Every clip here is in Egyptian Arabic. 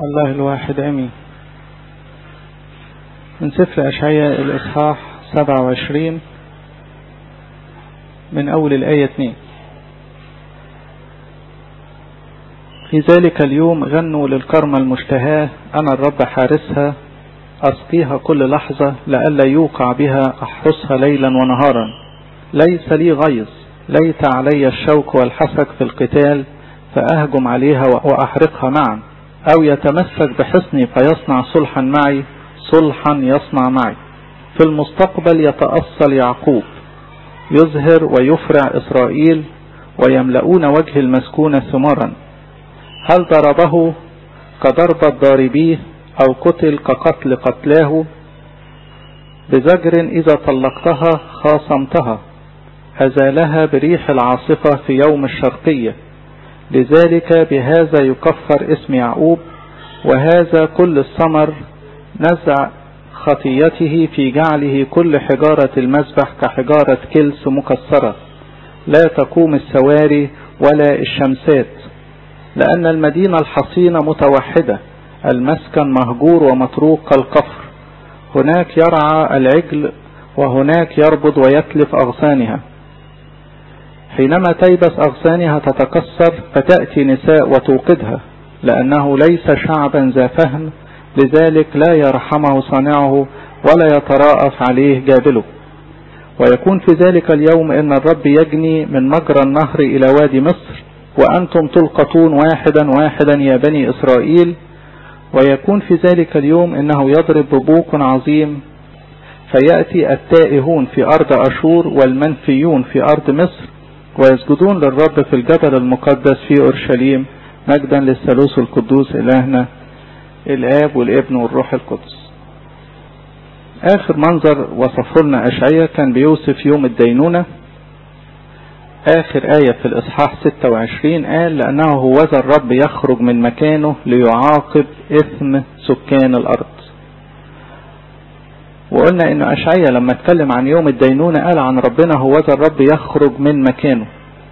الله الواحد امين من سفر اشعياء الاصحاح 27 من اول الايه 2 في ذلك اليوم غنوا للكرمة المشتهاة أنا الرب حارسها أسقيها كل لحظة لئلا يوقع بها أحرسها ليلا ونهارا ليس لي غيظ ليت علي الشوك والحسك في القتال فأهجم عليها وأحرقها معا أو يتمسك بحصني فيصنع صلحا معي صلحا يصنع معي في المستقبل يتأصل يعقوب يزهر ويفرع إسرائيل ويملؤون وجه المسكونة ثمارا هل ضربه كضرب الضاربيه أو قتل كقتل قتلاه بزجر إذا طلقتها خاصمتها أزالها بريح العاصفة في يوم الشرقية لذلك بهذا يكفر اسم يعقوب وهذا كل الثمر نزع خطيته في جعله كل حجارة المذبح كحجارة كلس مكسرة لا تقوم السواري ولا الشمسات لأن المدينة الحصينة متوحدة المسكن مهجور ومتروك كالقفر هناك يرعى العجل وهناك يربض ويتلف أغصانها حينما تيبس أغصانها تتكسر فتأتي نساء وتوقدها لأنه ليس شعبا ذا فهم لذلك لا يرحمه صانعه ولا يتراءف عليه جابله ويكون في ذلك اليوم إن الرب يجني من مجرى النهر إلى وادي مصر وأنتم تلقطون واحدا واحدا يا بني إسرائيل ويكون في ذلك اليوم إنه يضرب ببوق عظيم فيأتي التائهون في أرض أشور والمنفيون في أرض مصر ويسجدون للرب في الجبل المقدس في أورشليم مجدا للثالوث القدوس إلهنا الآب والابن والروح القدس آخر منظر وصفه لنا أشعية كان بيوصف يوم الدينونة آخر آية في الإصحاح 26 قال لأنه هو ذا الرب يخرج من مكانه ليعاقب إثم سكان الأرض وقلنا إنه أشعية لما اتكلم عن يوم الدينونة قال عن ربنا هو ذا الرب يخرج من مكانه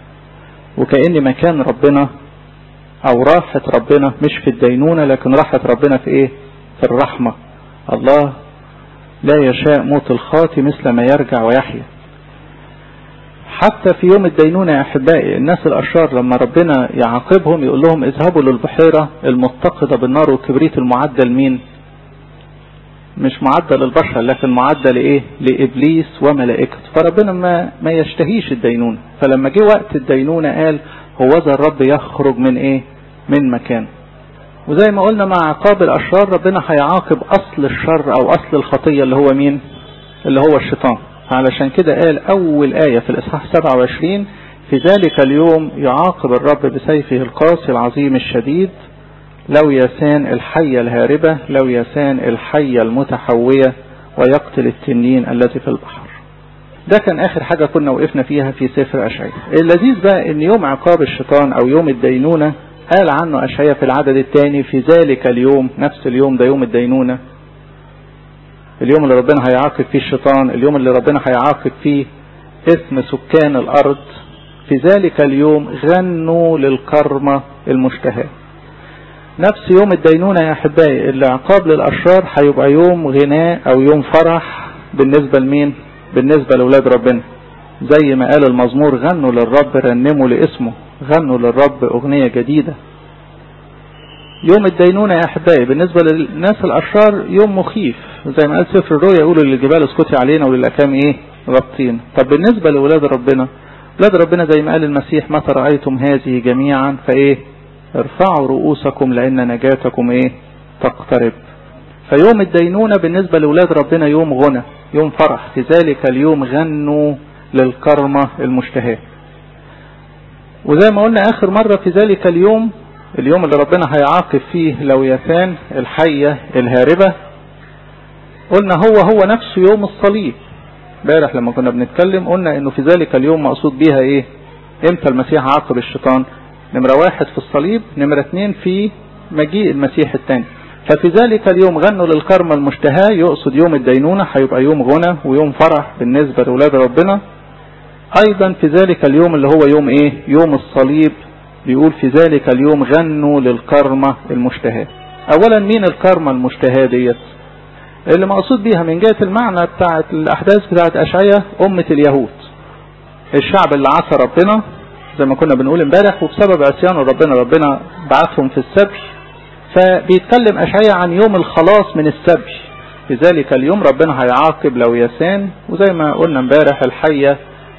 وكأن مكان ربنا أو راحة ربنا مش في الدينونة لكن راحة ربنا في إيه؟ في الرحمة الله لا يشاء موت الخاطي مثل ما يرجع ويحيا حتى في يوم الدينونة يا أحبائي الناس الأشرار لما ربنا يعاقبهم يقول لهم اذهبوا للبحيرة المتقدة بالنار والكبريت المعدل مين مش معدل البشر لكن معدل ايه لإبليس وملائكته فربنا ما, ما يشتهيش الدينونة فلما جه وقت الدينونة قال هو ذا الرب يخرج من ايه من مكانه وزي ما قلنا مع عقاب الأشرار ربنا هيعاقب أصل الشر أو أصل الخطية اللي هو مين اللي هو الشيطان علشان كده قال أول آية في الإصحاح 27 في ذلك اليوم يعاقب الرب بسيفه القاسي العظيم الشديد لو يسان الحية الهاربة لو يسان الحية المتحوية ويقتل التنين الذي في البحر ده كان آخر حاجة كنا وقفنا فيها في سفر أشعية اللذيذ بقى ان يوم عقاب الشيطان أو يوم الدينونة قال عنه أشعية في العدد الثاني في ذلك اليوم نفس اليوم ده يوم الدينونة اليوم اللي ربنا هيعاقب فيه الشيطان اليوم اللي ربنا هيعاقب فيه اسم سكان الأرض في ذلك اليوم غنوا للكرمة المشتهاة نفس يوم الدينونة يا أحبائي العقاب للأشرار هيبقى يوم غناء أو يوم فرح بالنسبة لمين بالنسبة لأولاد ربنا زي ما قال المزمور غنوا للرب رنموا لاسمه غنوا للرب أغنية جديدة يوم الدينونة يا أحبائي بالنسبة للناس الأشرار يوم مخيف زي ما قال سفر الرؤيا يقولوا للجبال اسكتي علينا وللأكام إيه غطين طب بالنسبة لأولاد ربنا أولاد ربنا زي ما قال المسيح متى رأيتم هذه جميعا فإيه ارفعوا رؤوسكم لأن نجاتكم إيه تقترب فيوم الدينونة بالنسبة لأولاد ربنا يوم غنى يوم فرح في ذلك اليوم غنوا للكرمة المشتهاة وزي ما قلنا آخر مرة في ذلك اليوم اليوم اللي ربنا هيعاقب فيه لويتان الحية الهاربة قلنا هو هو نفسه يوم الصليب امبارح لما كنا بنتكلم قلنا انه في ذلك اليوم مقصود بيها ايه امتى المسيح عاقب الشيطان نمرة واحد في الصليب نمرة اتنين في مجيء المسيح الثاني ففي ذلك اليوم غنوا للكرمة المشتهاة يقصد يوم الدينونة هيبقى يوم غنى ويوم فرح بالنسبة لأولاد ربنا ايضا في ذلك اليوم اللي هو يوم ايه يوم الصليب بيقول في ذلك اليوم غنوا للكرمة المشتهاة اولا مين الكرمة المشتهاة ديت اللي مقصود بيها من جهة المعنى بتاعت الاحداث بتاعت اشعية امة اليهود الشعب اللي عصى ربنا زي ما كنا بنقول امبارح وبسبب عصيان ربنا ربنا بعثهم في السبي فبيتكلم اشعية عن يوم الخلاص من السبي في ذلك اليوم ربنا هيعاقب لو يسان وزي ما قلنا امبارح الحية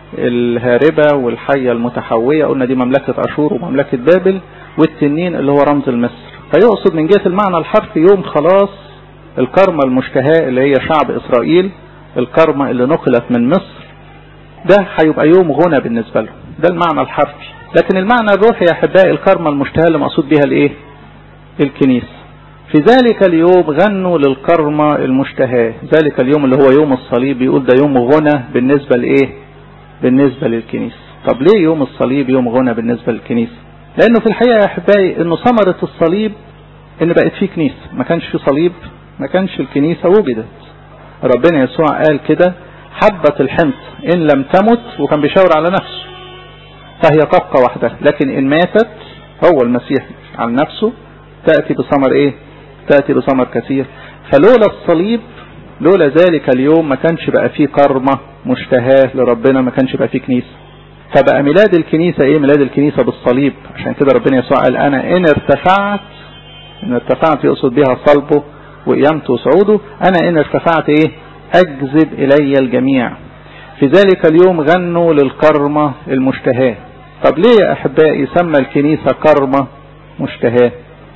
الهاربة والحية المتحوية قلنا دي مملكة أشور ومملكة بابل والتنين اللي هو رمز المصر فيقصد من جهة المعنى الحرفي يوم خلاص الكرمة المشتهاة اللي هي شعب إسرائيل الكرمة اللي نقلت من مصر ده هيبقى يوم غنى بالنسبة له ده المعنى الحرفي لكن المعنى الروحي يا أحبائي الكرمة المشتهاة اللي مقصود بها الإيه الكنيسة في ذلك اليوم غنوا للكرمة المشتهاة ذلك اليوم اللي هو يوم الصليب بيقول ده يوم غنى بالنسبة لإيه بالنسبة للكنيسة طب ليه يوم الصليب يوم غنى بالنسبة للكنيسة لأنه في الحقيقة يا أحبائي أنه ثمرة الصليب أن بقت فيه كنيسة ما كانش فيه صليب ما كانش الكنيسة وجدت ربنا يسوع قال كده حبة الحنط إن لم تمت وكان بيشاور على نفسه فهي تبقى وحدها لكن إن ماتت هو المسيح عن نفسه تأتي بثمر إيه تأتي بثمر كثير فلولا الصليب لولا ذلك اليوم ما كانش بقى فيه كرمة مشتهاة لربنا ما كانش بقى فيه كنيسة فبقى ميلاد الكنيسة ايه ميلاد الكنيسة بالصليب عشان كده ربنا يسوع قال انا ان ارتفعت ان ارتفعت يقصد بها صلبه وقيامته وصعوده انا ان ارتفعت ايه اجذب الي الجميع في ذلك اليوم غنوا للكرمة المشتهاة طب ليه يا احبائي سمى الكنيسة كرمة مشتهاة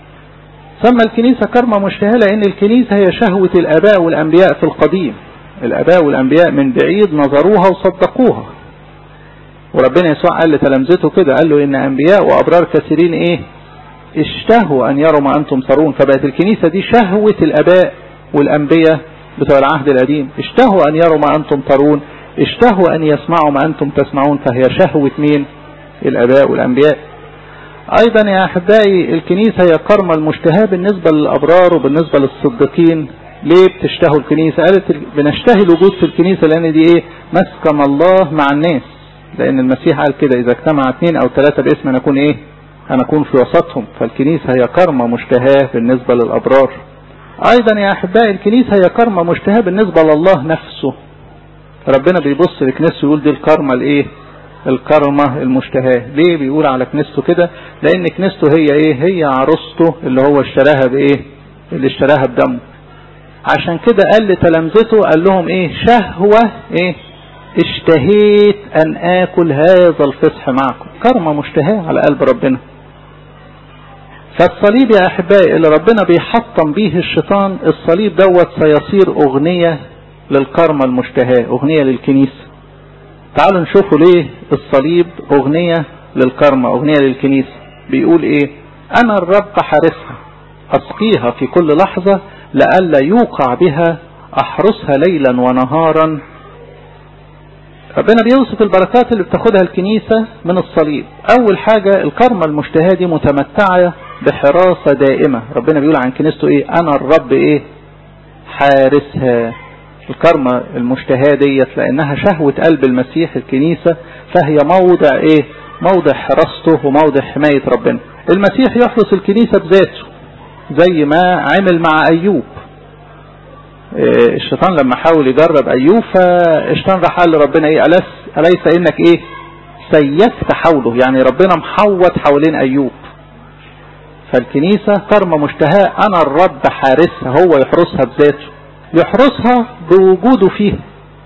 سمى الكنيسة كرمة مشتهاة لأن الكنيسة هي شهوة الآباء والأنبياء في القديم الآباء والأنبياء من بعيد نظروها وصدقوها وربنا يسوع قال لتلامذته كده قال له إن أنبياء وأبرار كثيرين إيه اشتهوا أن يروا ما أنتم ترون فبقت الكنيسة دي شهوة الآباء والأنبياء بتوع العهد القديم اشتهوا أن يروا ما أنتم ترون اشتهوا أن يسمعوا ما أنتم تسمعون فهي شهوة مين الآباء والأنبياء ايضا يا احبائي الكنيسة هي كرمة المشتهاة بالنسبة للابرار وبالنسبة للصديقين ليه بتشتهوا الكنيسة قالت بنشتهي الوجود في الكنيسة لان دي ايه مسكن الله مع الناس لان المسيح قال كده اذا اجتمع اثنين او ثلاثة باسم انا اكون ايه انا اكون في وسطهم فالكنيسة هي كرمة مشتهاة بالنسبة للابرار ايضا يا احبائي الكنيسة هي كرمة مشتهاة بالنسبة لله نفسه ربنا بيبص لكنيسته يقول دي الكرمة الايه الكرمة المشتهاة ليه بيقول على كنيسته كده لان كنيسته هي ايه هي عروسته اللي هو اشتراها بايه اللي اشتراها بدمه عشان كده قال لتلامذته قال لهم ايه شهوة ايه اشتهيت ان اكل هذا الفصح معكم كرمة مشتهاة على قلب ربنا فالصليب يا احبائي اللي ربنا بيحطم بيه الشيطان الصليب دوت سيصير اغنية للكرمة المشتهاة اغنية للكنيسة تعالوا نشوفوا ليه الصليب اغنية للكرمة اغنية للكنيسة بيقول ايه انا الرب حارسها اسقيها في كل لحظة لئلا يوقع بها احرسها ليلا ونهارا ربنا بيوصف البركات اللي بتاخدها الكنيسة من الصليب اول حاجة الكرمة المشتهاة دي متمتعة بحراسة دائمة ربنا بيقول عن كنيسته ايه انا الرب ايه حارسها الكرمة المشتهاة ديت لانها شهوة قلب المسيح الكنيسة فهي موضع ايه موضع حراسته وموضع حماية ربنا المسيح يحرس الكنيسة بذاته زي ما عمل مع ايوب الشيطان لما حاول يجرب ايوب فالشيطان راح قال لربنا ايه أليس, أليس انك ايه سيفت حوله يعني ربنا محوط حوالين ايوب فالكنيسة كرمة مشتهاة انا الرب حارسها هو يحرسها بذاته يحرسها بوجوده فيها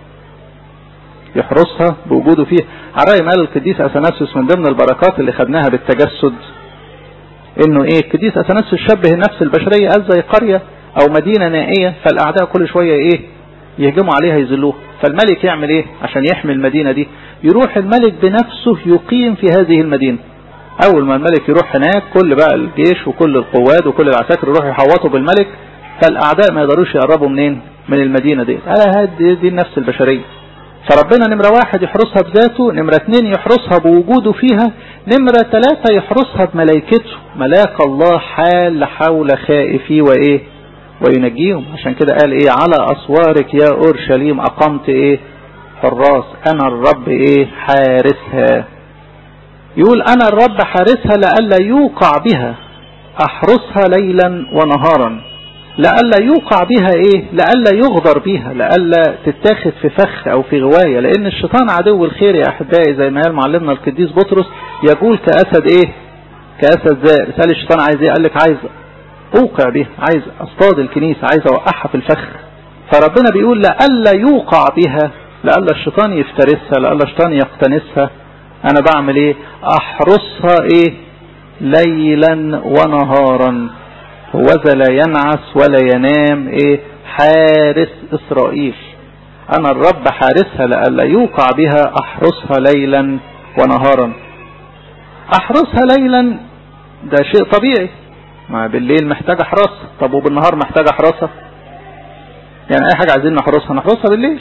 يحرسها بوجوده فيها على رأي ما قال القديس اثناسيوس من ضمن البركات اللي خدناها بالتجسد انه ايه القديس اثناسيوس شبه النفس البشرية قال زي قرية او مدينة نائية فالاعداء كل شوية ايه يهجموا عليها يذلوها فالملك يعمل ايه عشان يحمي المدينة دي يروح الملك بنفسه يقيم في هذه المدينة اول ما الملك يروح هناك كل بقى الجيش وكل القوات وكل العساكر يروحوا يحوطوا بالملك فالاعداء ما يقدروش يقربوا منين من المدينة دي على هذه دي النفس البشرية فربنا نمرة واحد يحرسها بذاته نمرة اتنين يحرسها بوجوده فيها نمرة ثلاثة يحرسها بملائكته ملاك الله حال حول خائفي وايه وينجيهم عشان كده قال ايه على اسوارك يا اورشليم اقمت ايه حراس انا الرب ايه حارسها يقول انا الرب حارسها لئلا يوقع بها احرسها ليلا ونهارا لئلا يوقع بها ايه لئلا يغدر بها لئلا تتاخد في فخ او في غواية لان الشيطان عدو الخير يا احبائي زي ما قال معلمنا القديس بطرس يقول كاسد ايه كاسد زائر سأل الشيطان عايز ايه قال لك عايز اوقع بها عايز اصطاد الكنيسة عايز اوقعها في الفخ فربنا بيقول لئلا يوقع بها لئلا الشيطان يفترسها لئلا الشيطان يقتنسها انا بعمل ايه احرسها ايه ليلا ونهارا وذا لا ينعس ولا ينام ايه حارس اسرائيل انا الرب حارسها لئلا يوقع بها احرسها ليلا ونهارا احرسها ليلا ده شيء طبيعي ما بالليل محتاجة حراسة طب وبالنهار محتاجة حراسة يعني اي حاجة عايزين نحرسها نحرسها بالليل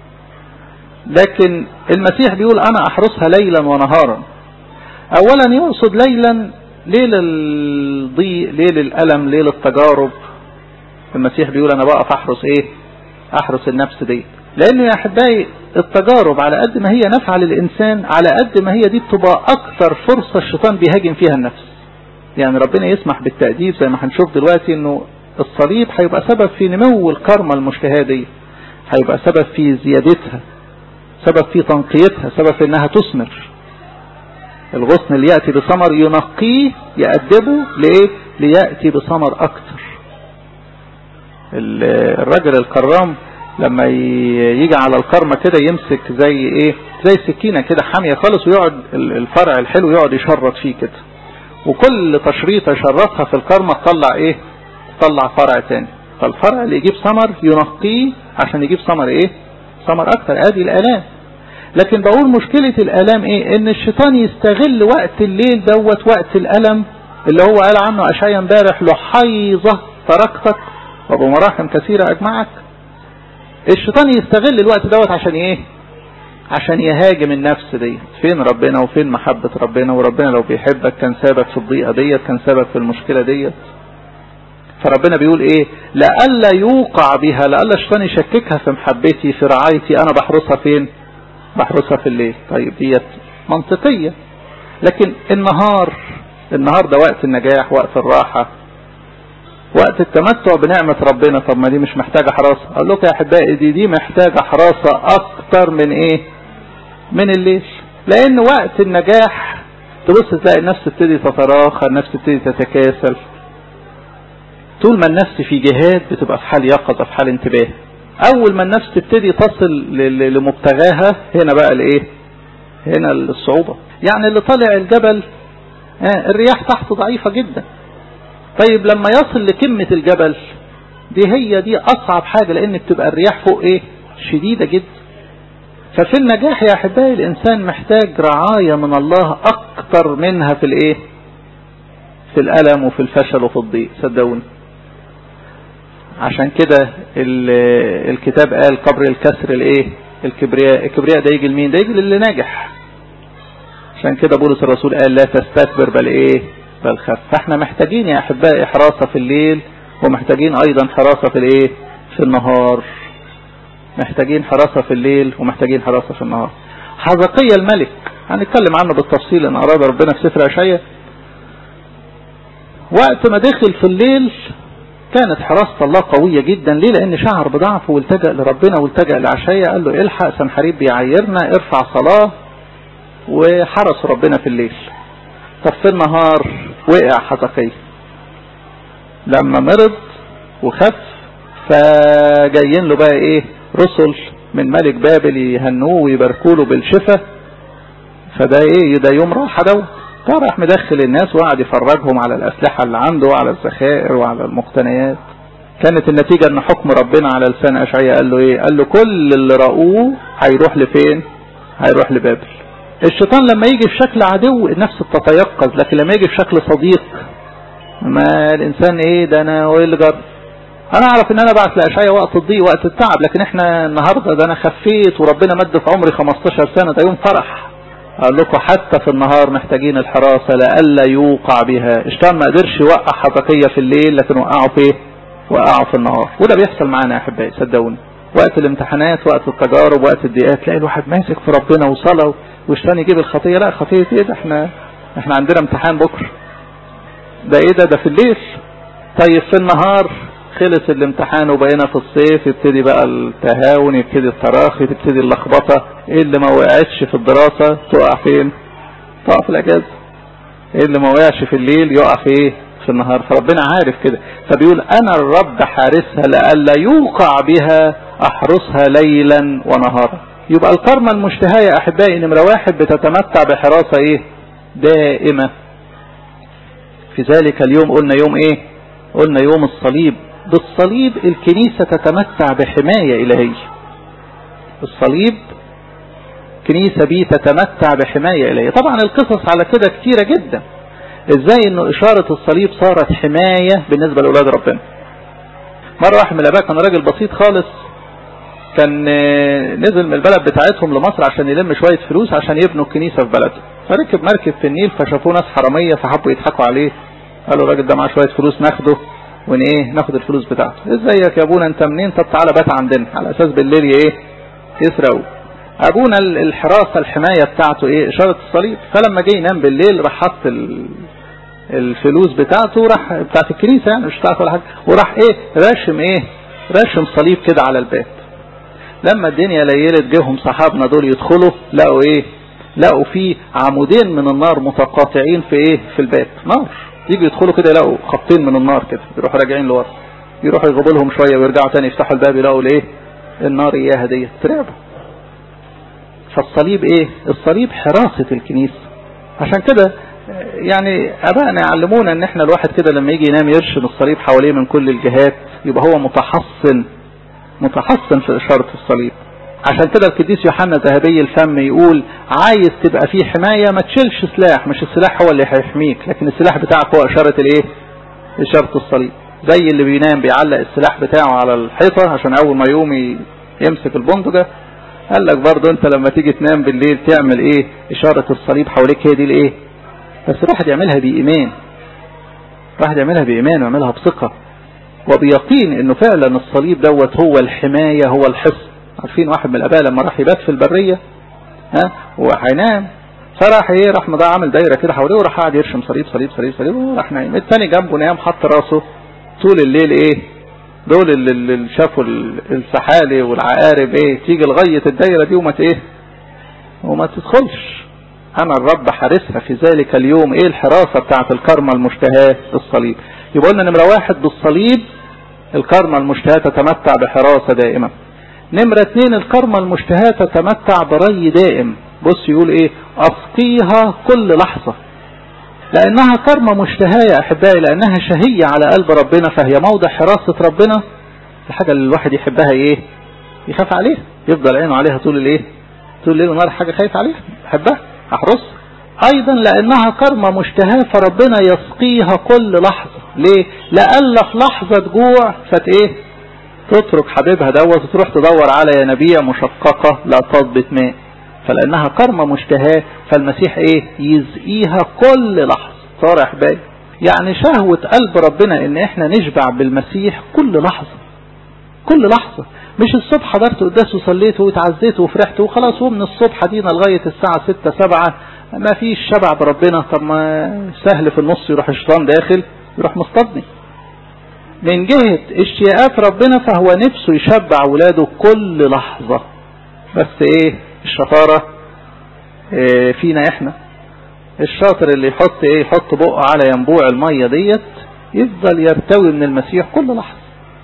لكن المسيح بيقول انا احرسها ليلا ونهارا اولا يقصد ليلا ليل الضيق ليل الالم ليل التجارب المسيح بيقول انا بقف احرس ايه احرس النفس دي لانه يا احبائي التجارب على قد ما هي نافعه للانسان على قد ما هي دي بتبقى اكثر فرصه الشيطان بيهاجم فيها النفس يعني ربنا يسمح بالتأديب زي ما هنشوف دلوقتي انه الصليب هيبقى سبب في نمو الكرمة المشتهاة دي هيبقى سبب في زيادتها سبب في تنقيتها سبب في انها تثمر الغصن اللي يأتي بثمر ينقيه يأدبه ليه ليأتي بثمر اكتر الراجل الكرام لما يجي على الكرمة كده يمسك زي ايه زي سكينة كده حامية خالص ويقعد الفرع الحلو يقعد يشرط فيه كده وكل تشريطة يشرطها في الكرمة تطلع ايه تطلع فرع تاني فالفرع اللي يجيب ثمر ينقيه عشان يجيب ثمر ايه ثمر اكتر ادي الالام لكن بقول مشكلة الالام ايه ان الشيطان يستغل وقت الليل دوت وقت الالم اللي هو قال عنه اشعيا امبارح لحيظة تركتك وبمراحم كثيرة اجمعك الشيطان يستغل الوقت دوت عشان ايه عشان يهاجم النفس دي فين ربنا وفين محبة ربنا وربنا لو بيحبك كان سابك في الضيقة ديت كان سابك في المشكلة ديت فربنا بيقول ايه لألا يوقع بها لألا الشيطان يشككها في محبتي في رعايتي انا بحرسها فين بحرسها في الليل طيب ديت منطقية لكن النهار النهار ده وقت النجاح وقت الراحة وقت التمتع بنعمة ربنا طب ما دي مش محتاجة حراسة اقول لكم يا احبائي دي دي محتاجة حراسة اكتر من ايه من الليل لان وقت النجاح تبص تلاقي النفس تبتدي تتراخى النفس تبتدي تتكاسل طول ما النفس في جهاد بتبقى في حال يقظة في حال انتباه اول ما النفس تبتدي تصل لمبتغاها هنا بقى الايه هنا الصعوبة يعني اللي طالع الجبل الرياح تحته ضعيفة جدا طيب لما يصل لكمة الجبل دي هي دي اصعب حاجة لان بتبقى الرياح فوق ايه شديدة جدا ففي النجاح يا احبائي الانسان محتاج رعاية من الله اكتر منها في الايه في الالم وفي الفشل وفي الضيق صدقوني عشان كده الكتاب قال قبر الكسر الايه الكبرياء الكبرياء ده يجي لمين ده يجي للي ناجح عشان كده بولس الرسول قال لا تستكبر بل ايه بل خف فاحنا محتاجين يا احبائي حراسة في الليل ومحتاجين ايضا حراسة في الايه في النهار محتاجين حراسة في الليل ومحتاجين حراسة في النهار حزقية الملك هنتكلم عنه بالتفصيل ان اراد ربنا في سفر اشعياء وقت ما دخل في الليل كانت حراسة الله قوية جدا ليه لان شعر بضعفه والتجأ لربنا والتجأ لعشية قال له الحق سنحريب بيعيرنا ارفع صلاة وحرس ربنا في الليل طب في النهار وقع حزقية لما مرض وخف فجايين له بقى ايه رسل من ملك بابل يهنوه ويباركوا له بالشفاء فده ايه ده يوم راحه دوت فراح مدخل الناس وقعد يفرجهم على الاسلحه اللي عنده وعلى الذخائر وعلى المقتنيات كانت النتيجه ان حكم ربنا على لسان اشعياء قال له ايه قال له كل اللي راوه هيروح لفين هيروح لبابل الشيطان لما يجي في شكل عدو النفس بتتيقظ لكن لما يجي في شكل صديق ما الانسان ايه ده انا وايه اللي جرب انا اعرف ان انا بعت لاشعياء وقت الضيق وقت التعب لكن احنا النهارده ده انا خفيت وربنا مد في عمري 15 سنه ده يوم فرح اقول لكم حتى في النهار محتاجين الحراسه لئلا يوقع بها الشيطان ما قدرش يوقع حبقيه في الليل لكن وقعوا في وقعوا في النهار وده بيحصل معانا يا احبائي صدقوني وقت الامتحانات وقت التجارب وقت الضيقات تلاقي الواحد ماسك في ربنا وصلاه والشيطان يجيب الخطيه لا خطيه ايه ده احنا احنا عندنا امتحان بكره ده ايه ده ده في الليل طيب في النهار خلص الامتحان وبقينا في الصيف يبتدي بقى التهاون يبتدي التراخي تبتدي اللخبطة ايه اللي ما وقعتش في الدراسة تقع فين تقع في الاجازة ايه اللي ما وقعش في الليل يقع في ايه في النهار فربنا عارف كده فبيقول انا الرب حارسها لألا يوقع بها احرسها ليلا ونهارا يبقى الكرمة المشتهاة يا احبائي نمرة واحد بتتمتع بحراسة ايه دائمة في ذلك اليوم قلنا يوم ايه قلنا يوم الصليب بالصليب الكنيسة تتمتع بحماية إلهية الصليب كنيسة بيه تتمتع بحماية إلهية طبعا القصص على كده كتيرة جدا ازاي انه اشارة الصليب صارت حماية بالنسبة لأولاد ربنا مرة واحد من الاباء كان راجل بسيط خالص كان نزل من البلد بتاعتهم لمصر عشان يلم شوية فلوس عشان يبنوا الكنيسة في بلده فركب مركب في النيل فشافوه ناس حرامية فحبوا يضحكوا عليه قالوا الراجل ده معاه شوية فلوس ناخده ون ايه ناخد الفلوس بتاعته ازيك يا ابونا انت منين طب تعالى بات عندنا على اساس بالليل ايه يسرقوا ابونا الحراسة الحماية بتاعته ايه اشارة الصليب فلما جه ينام بالليل راح حط الفلوس بتاعته راح بتاعت الكنيسة يعني مش بتاعته ولا حاجة وراح ايه راشم ايه راشم صليب كده على الباب لما الدنيا ليلت جيهم صحابنا دول يدخلوا لقوا ايه لقوا فيه عمودين من النار متقاطعين في ايه في الباب نار يجوا يدخلوا كده يلاقوا خطين من النار كده يروحوا راجعين لورا يروحوا يغبوا لهم شويه ويرجعوا تاني يفتحوا الباب يلاقوا الايه النار اياها ديت ترعبوا فالصليب ايه الصليب حراسة الكنيسة عشان كده يعني ابائنا يعلمونا ان احنا الواحد كده لما يجي ينام يرشم الصليب حواليه من كل الجهات يبقى هو متحصن متحصن في اشارة الصليب عشان كده القديس يوحنا ذهبي الفم يقول عايز تبقى فيه حماية ما تشيلش سلاح مش السلاح هو اللي هيحميك لكن السلاح بتاعك هو اشارة الايه اشارة الصليب زي اللي بينام بيعلق السلاح بتاعه على الحيطة عشان اول ما يقوم يمسك البندقة قال لك برضه انت لما تيجي تنام بالليل تعمل ايه اشارة الصليب حواليك هي دي الايه بس الواحد يعملها بإيمان الواحد يعملها بإيمان ويعملها بثقة وبيقين انه فعلا الصليب دوت هو الحماية هو الحصن عارفين واحد من الاباء لما راح يبات في البرية ها وهينام فراح ايه راح مضى عامل دايرة كده حواليه وراح قاعد يرشم صليب صليب صليب صليب وراح نايم التاني جنبه نام حط راسه طول الليل ايه دول اللي شافوا السحالي والعقارب ايه تيجي لغاية الدايرة دي وما ايه وما تدخلش انا الرب حارسها في ذلك اليوم ايه الحراسة بتاعت الكرمة المشتهاة الصليب يبقى لنا نمرة واحد بالصليب الكرمة المشتهاة تتمتع بحراسة دائمة نمرة اتنين الكرمة المشتهاة تتمتع بري دائم بص يقول ايه اسقيها كل لحظة لانها كرمة مشتهاة يا احبائي لانها شهية على قلب ربنا فهي موضع حراسة ربنا الحاجة اللي الواحد يحبها ايه يخاف عليها يفضل عينه عليها طول الايه طول الليل والنهار حاجة خايف عليها يحبها احرص ايضا لانها كرمة مشتهاة فربنا يسقيها كل لحظة ليه لألا في لحظة جوع فت ايه تترك حبيبها دوت وتروح تدور على ينابيع مشققة لا تضبط ماء فلأنها كرمة مشتهاة فالمسيح ايه يزقيها كل لحظة صار يا احبائي يعني شهوة قلب ربنا ان احنا نشبع بالمسيح كل لحظة كل لحظة مش الصبح حضرت قداس وصليت واتعزيت وفرحت وخلاص ومن الصبح دينا لغاية الساعة ستة سبعة ما فيش شبع بربنا طب ما سهل في النص يروح الشيطان داخل يروح مصطدني من جهة اشتياقات ربنا فهو نفسه يشبع ولاده كل لحظة بس ايه الشطارة إيه فينا احنا الشاطر اللي يحط ايه يحط بقه على ينبوع المية ديت يفضل يرتوي من المسيح كل لحظة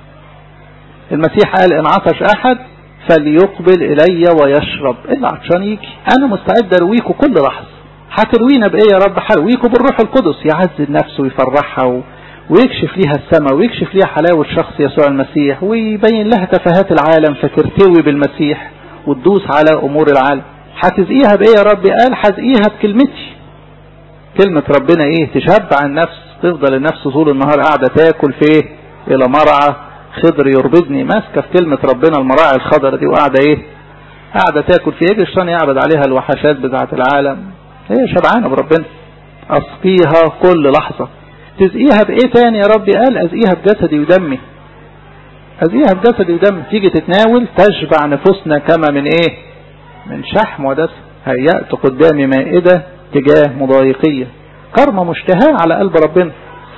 المسيح قال ان عطش احد فليقبل الي ويشرب الا عطشان يجي انا مستعد ارويكم كل لحظة هتروينا بايه يا رب هرويكم بالروح القدس يعزز نفسه ويفرحها و... ويكشف ليها السماء ويكشف ليها حلاوة شخص يسوع المسيح ويبين لها تفاهات العالم فترتوي بالمسيح وتدوس على امور العالم هتزقيها بايه يا رب قال هزقيها بكلمتي كلمة ربنا ايه تشبع النفس تفضل النفس طول النهار قاعدة تاكل في ايه الى مرعى خضر يربدني ماسكة في كلمة ربنا المراعي الخضر دي وقاعدة ايه قاعدة تاكل في ايه الشيطان يعبد عليها الوحشات بتاعة العالم هي شبعانة بربنا اسقيها كل لحظة تزقيها بايه تاني يا ربي قال ازقيها بجسدي ودمي ازقيها بجسدي ودمي تيجي تتناول تشبع نفوسنا كما من ايه من شحم ودسم هيأت قدامي مائدة تجاه مضايقية كرمة مشتهاة على قلب ربنا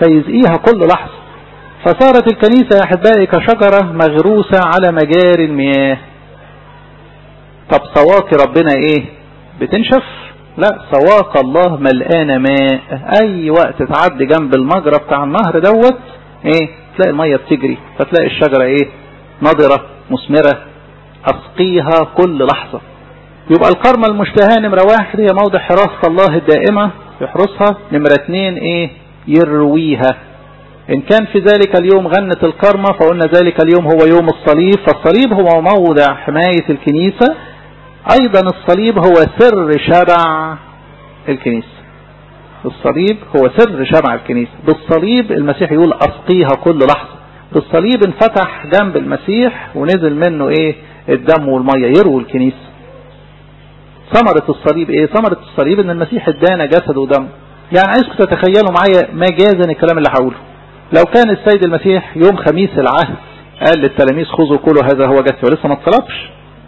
فيزقيها كل لحظة فصارت الكنيسة يا أحبائي كشجرة مغروسة على مجاري المياه طب سواقي ربنا ايه بتنشف لا سواق الله ملقانة ماء اي وقت تعدي جنب المجرى بتاع النهر دوت ايه تلاقي المية بتجري فتلاقي الشجرة ايه نضرة مثمرة اسقيها كل لحظة يبقى الكرمة المشتهاة نمرة واحد هي موضع حراسة الله الدائمة يحرسها نمرة اتنين ايه يرويها ان كان في ذلك اليوم غنت الكرمة فقلنا ذلك اليوم هو يوم الصليب فالصليب هو موضع حماية الكنيسة ايضا الصليب هو سر شبع الكنيسة الصليب هو سر شبع الكنيسة بالصليب المسيح يقول اسقيها كل لحظة بالصليب انفتح جنب المسيح ونزل منه ايه الدم والمية يروي الكنيسة ثمرة الصليب ايه ثمرة الصليب ان المسيح ادانا جسد ودم يعني عايزكم تتخيلوا معايا مجازا الكلام اللي هقوله لو كان السيد المسيح يوم خميس العهد قال للتلاميذ خذوا كلوا هذا هو جسدي ولسه ما اتصلبش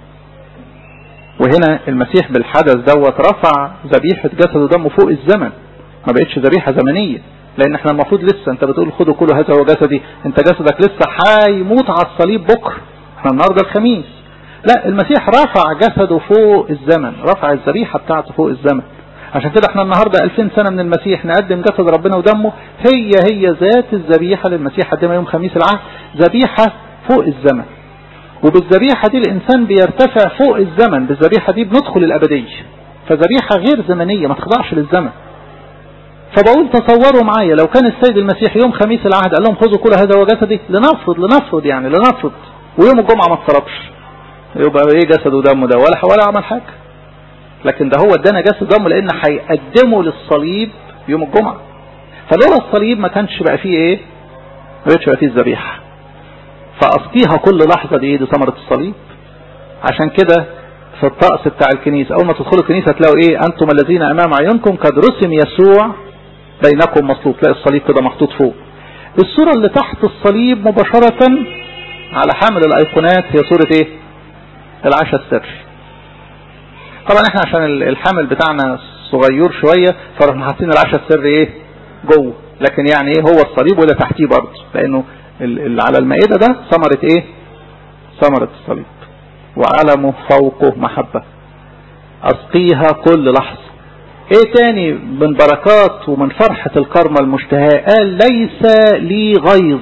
وهنا المسيح بالحدث دوت رفع ذبيحة جسد ودمه فوق الزمن ما بقتش ذبيحة زمنية لان احنا المفروض لسه انت بتقول خدوا كلوا هذا هو جسدي انت جسدك لسه هيموت على الصليب بكره احنا النهارده الخميس لا المسيح رفع جسده فوق الزمن رفع الذبيحة بتاعته فوق الزمن عشان كده احنا النهاردة 2000 سنة من المسيح نقدم جسد ربنا ودمه هي هي ذات الذبيحة اللي المسيح قدمها يوم خميس العهد ذبيحة فوق الزمن وبالذبيحة دي الإنسان بيرتفع فوق الزمن بالذبيحة دي بندخل الأبدية فذبيحة غير زمنية ما تخضعش للزمن فبقول تصوروا معايا لو كان السيد المسيح يوم خميس العهد قال لهم خذوا كل هذا هو جسدي لنفرض لنفرض يعني لنفرض ويوم الجمعة ما اتصرفش يبقى ايه جسد ودمه ده ولا ولا عمل حاجة لكن ده هو ادانا جسد دمه لان هيقدمه للصليب يوم الجمعة فلولا الصليب ما كانش بقى فيه ايه ما بقتش بقى فيه الذبيحة فاسقيها كل لحظة دي ايه دي ثمرة الصليب عشان كده في الطقس بتاع الكنيسة اول ما تدخلوا الكنيسة تلاقوا ايه انتم الذين امام عيونكم قد رسم يسوع بينكم مصلوب تلاقي الصليب كده محطوط فوق الصورة اللي تحت الصليب مباشرة على حامل الايقونات هي صورة ايه العشاء السري طبعا احنا عشان الحمل بتاعنا صغير شوية فرحنا حاطين العشاء السري ايه جوه لكن يعني ايه هو الصليب ولا تحتيه برضه لانه اللي على المائدة ده ثمرة ايه ثمرة الصليب وعلمه فوقه محبة اسقيها كل لحظة ايه تاني من بركات ومن فرحة الكرمة المشتهاة قال ليس لي غيظ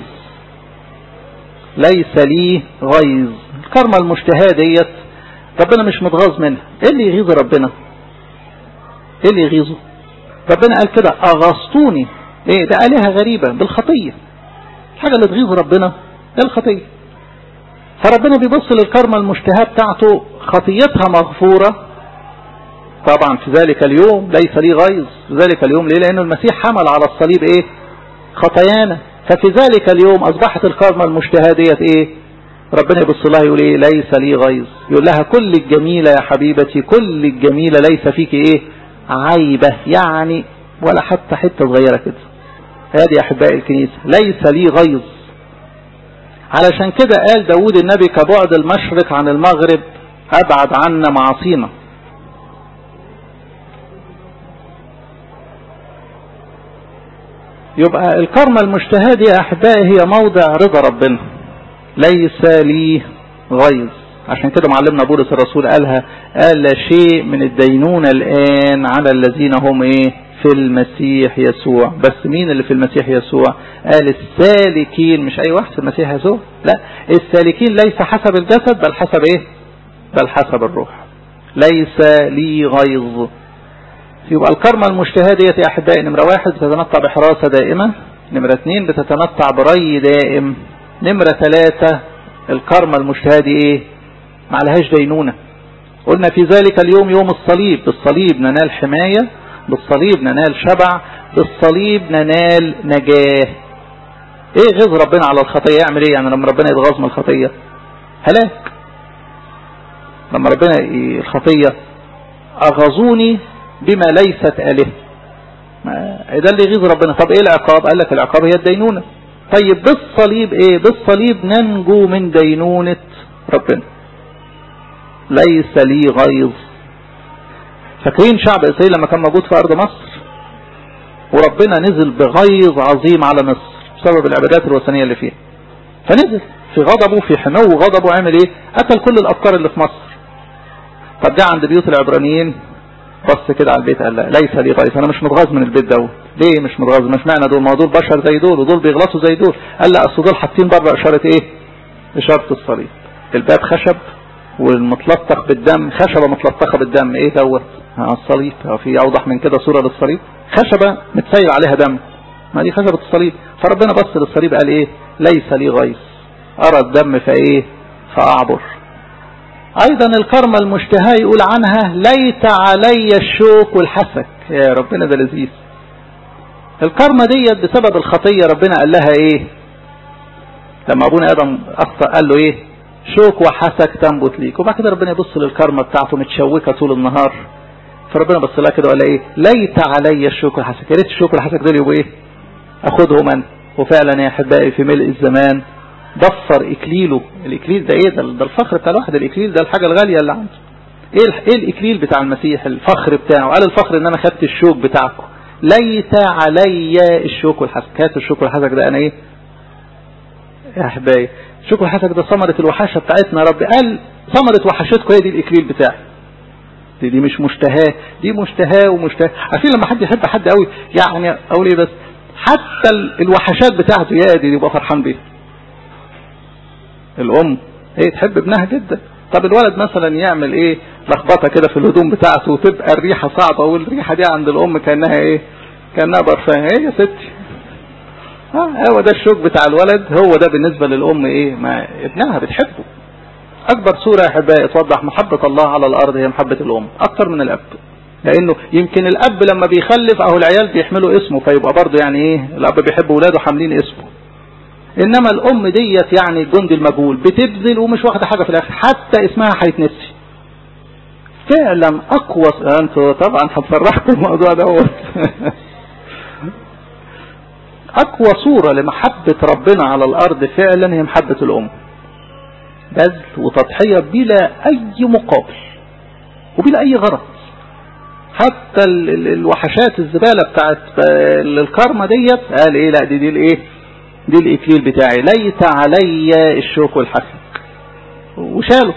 ليس لي غيظ الكرمة المشتهاة ديت ربنا مش متغاظ منها ايه اللي يغيظ ربنا ايه اللي يغيظه ربنا قال كده اغصتوني ايه ده آلهة غريبة بالخطية الحاجة اللي تغيظ ربنا ايه الخطية فربنا بيبص للكرمة المشتهاة بتاعته خطيتها مغفورة طبعا في ذلك اليوم ليس لي غيظ في ذلك اليوم ليه لانه المسيح حمل على الصليب ايه خطايانا ففي ذلك اليوم اصبحت الكرمة المشتهاة ديت ايه ربنا يبص لها يقول ايه ليس لي غيظ يقول لها كل الجميلة يا حبيبتي كل الجميلة ليس فيك ايه عيبة يعني ولا حتى حتة صغيرة كده هذه يا احبائي الكنيسة ليس لي غيظ علشان كده قال داود النبي كبعد المشرق عن المغرب ابعد عنا معاصينا يبقى الكرمة المشتهاة دي يا احبائي هي موضع رضا ربنا ليس لي غيظ عشان كده معلمنا بولس الرسول قالها قال لا شيء من الدينونة الآن على الذين هم ايه في المسيح يسوع بس مين اللي في المسيح يسوع قال السالكين مش اي واحد في المسيح يسوع لا السالكين ليس حسب الجسد بل حسب ايه بل حسب الروح ليس لي غيظ يبقى الكرمة المجتهدة ديت يا احبائي نمرة واحد بتتمتع بحراسة دائمة نمرة اثنين بتتمتع بري دائم نمرة ثلاثة الكرمة المجتهدة ايه ما عليهاش دينونة قلنا في ذلك اليوم يوم الصليب بالصليب ننال حماية بالصليب ننال شبع بالصليب ننال نجاة ايه غيظ ربنا على الخطية يعمل ايه يعني لما ربنا يتغاظ من الخطية هلاك لما ربنا الخطية اغظوني بما ليست اله ده اللي يغيظ ربنا طب ايه العقاب قال لك العقاب هي الدينونة طيب بالصليب ايه بالصليب ننجو من دينونة ربنا ليس لي غيظ فاكرين شعب اسرائيل لما كان موجود في ارض مصر وربنا نزل بغيظ عظيم على مصر بسبب العبادات الوثنية اللي فيها فنزل في غضبه في حنو غضبه عمل ايه قتل كل الافكار اللي في مصر طب جه عند بيوت العبرانيين بص كده على البيت قال لا ليس لي غيظ انا مش متغاظ من البيت دوت ليه مش متغاظ مش معنى دول ما دول بشر زي دول ودول بيغلطوا زي دول قال لا اصل دول حاطين بره اشاره ايه اشاره الصليب الباب خشب والمتلطخ بالدم خشبه متلطخه بالدم ايه دوت الصليب في اوضح من كده صوره للصليب خشبه متسيل عليها دم ما دي خشبه الصليب فربنا بص للصليب قال ايه ليس لي غيظ ارى الدم فايه فاعبر ايضا الكرمة المشتهاة يقول عنها ليت علي الشوك والحسك يا ربنا ده لذيذ الكرمة ديت بسبب الخطية ربنا قال لها ايه لما ابونا ادم اخطأ قال له ايه شوك وحسك تنبت ليك وبعد كده ربنا يبص للكرمة بتاعته متشوكة طول النهار فربنا بص لها كده وقال ايه ليت علي الشوك والحسك يا ريت الشوك والحسك دول يبقوا ايه اخدهم انا وفعلا يا احبائي في ملء الزمان ضفر اكليله الاكليل ده ايه ده, ده الفخر بتاع الواحد الاكليل ده الحاجة الغالية اللي عنده ايه ايه الاكليل بتاع المسيح الفخر بتاعه قال الفخر ان انا خدت الشوك بتاعكم ليت علي الشوك والحسك هات الشوك والحسك ده انا ايه يا احبائي الشوك والحسك ده ثمرة الوحاشة بتاعتنا يا رب قال ثمرة وحشتكم هي دي الاكليل بتاعي دي, دي مش مشتهاه دي مشتهاه ومشتهاه عارفين لما حد يحب حد قوي يعني اقول ايه بس حتى الوحشات بتاعته يا دي يبقى فرحان بيها الام هي تحب ابنها جدا طب الولد مثلا يعمل ايه لخبطه كده في الهدوم بتاعته وتبقى الريحه صعبه والريحه دي عند الام كانها ايه كانها برفان ايه يا ستي ها هو ده الشوك بتاع الولد هو ده بالنسبه للام ايه ما ابنها بتحبه اكبر صوره يا احبائي توضح محبه الله على الارض هي محبه الام اكتر من الاب لانه يمكن الاب لما بيخلف اهو العيال بيحملوا اسمه فيبقى برضه يعني ايه الاب بيحب ولاده حاملين اسمه انما الام ديت يعني الجندي المجهول بتبذل ومش واخده حاجه في الاخر حتى اسمها هيتنسي فعلا اقوى انتوا طبعا هتفرحكم الموضوع دوت اقوى صورة لمحبة ربنا على الارض فعلا هي محبة الام بذل وتضحية بلا اي مقابل وبلا اي غرض حتى الوحشات الزبالة بتاعت الكرمة ديت قال ايه لا دي دي الايه دي الاكليل بتاعي ليت علي الشوك والحسك وشاله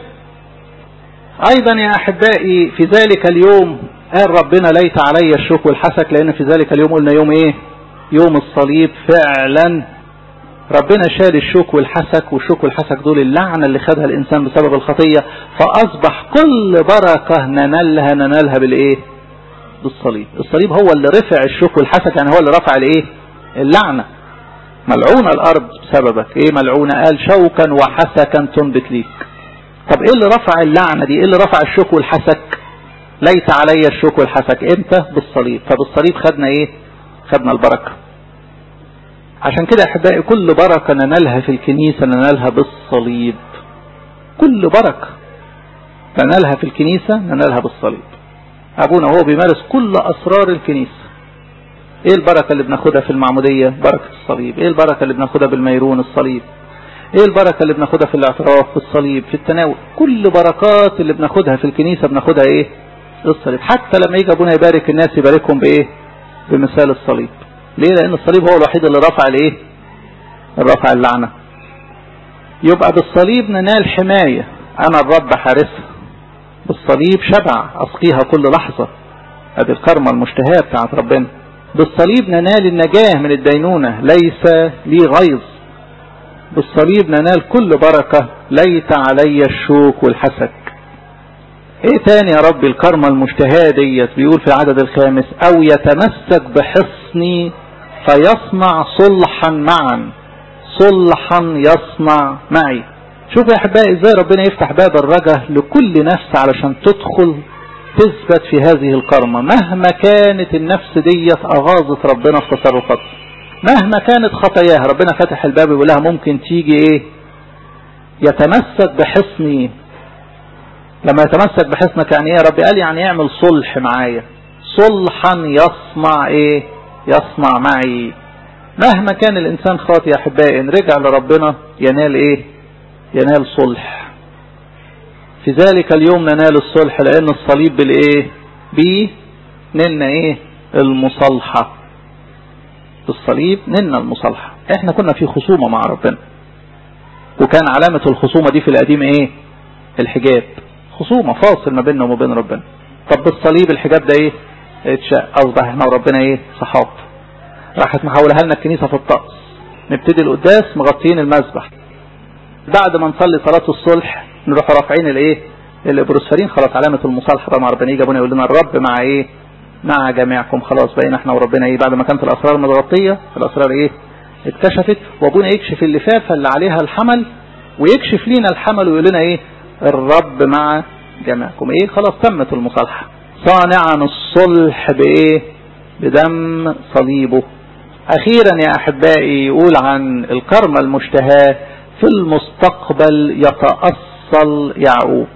ايضا يا احبائي في ذلك اليوم قال ربنا ليت علي الشوك والحسك لان في ذلك اليوم قلنا يوم ايه يوم الصليب فعلا ربنا شال الشوك والحسك والشوك والحسك دول اللعنة اللي خدها الانسان بسبب الخطية فاصبح كل بركة ننالها ننالها بالايه بالصليب الصليب هو اللي رفع الشوك والحسك يعني هو اللي رفع الايه اللعنة ملعونة الارض بسببك ايه ملعونة قال شوكا وحسكا تنبت ليك طب ايه اللي رفع اللعنة دي ايه اللي رفع الشوك والحسك ليس علي الشوك والحسك امتى بالصليب فبالصليب خدنا ايه خدنا البركة عشان كده احبائي كل بركة ننالها في الكنيسة ننالها بالصليب كل بركة ننالها في الكنيسة ننالها بالصليب ابونا هو بيمارس كل اسرار الكنيسة ايه البركة اللي بناخدها في المعمودية بركة الصليب ايه البركة اللي بناخدها بالميرون الصليب ايه البركة اللي بناخدها في الاعتراف في الصليب في التناول كل بركات اللي بناخدها في الكنيسة بناخدها ايه الصليب حتى لما يجي ابونا يبارك الناس يباركهم بايه بمثال الصليب ليه لان الصليب هو الوحيد اللي رفع الايه رفع اللعنة يبقى بالصليب ننال حماية انا الرب حارسها بالصليب شبع اسقيها كل لحظة ادي الكرمة المشتهاة بتاعت ربنا بالصليب ننال النجاة من الدينونة ليس لي غيظ بالصليب ننال كل بركة ليت علي الشوك والحسك ايه تاني يا رب الكرمة المشتهاة ديت بيقول في العدد الخامس او يتمسك بحصني فيصنع صلحا معا صلحا يصنع معي شوف يا احبائي ازاي ربنا يفتح باب الرجاء لكل نفس علشان تدخل تثبت في هذه الكرمة مهما كانت النفس ديت اغاظت ربنا في تصرفاتها مهما كانت خطاياها ربنا فتح الباب ويقول لها ممكن تيجي ايه يتمسك بحصني لما يتمسك بحصنك يعني ايه يا رب قال يعني يعمل صلح معايا صلحا يصنع ايه يصنع معي مهما كان الانسان خاطئ يا احبائي ان رجع لربنا ينال ايه ينال صلح في ذلك اليوم ننال الصلح لان الصليب بالايه بيه نلنا ايه المصالحة بالصليب نلنا المصالحة احنا كنا في خصومة مع ربنا وكان علامة الخصومة دي في القديم ايه الحجاب خصومة فاصل ما بيننا وما بين ربنا طب بالصليب الحجاب ده ايه اتشق اصبح احنا وربنا ايه صحاب راحت محولها لنا الكنيسة في الطقس نبتدي القداس مغطيين المسبح بعد ما نصلي صلاة الصلح نروح رافعين الايه الابروسفرين خلاص علامة المصالحة بقى مع ربنا يجي ابونا يقول لنا الرب مع ايه مع جميعكم خلاص بقينا احنا وربنا ايه بعد ما كانت الاسرار متغطية الاسرار ايه اتكشفت وابونا يكشف اللفافة اللي عليها الحمل ويكشف لينا الحمل ويقول لنا ايه الرب مع جميعكم ايه خلاص تمت المصالحة صانعا الصلح بايه بدم صليبه اخيرا يا احبائي يقول عن الكرمة المشتهاة في المستقبل يتأصل يعقوب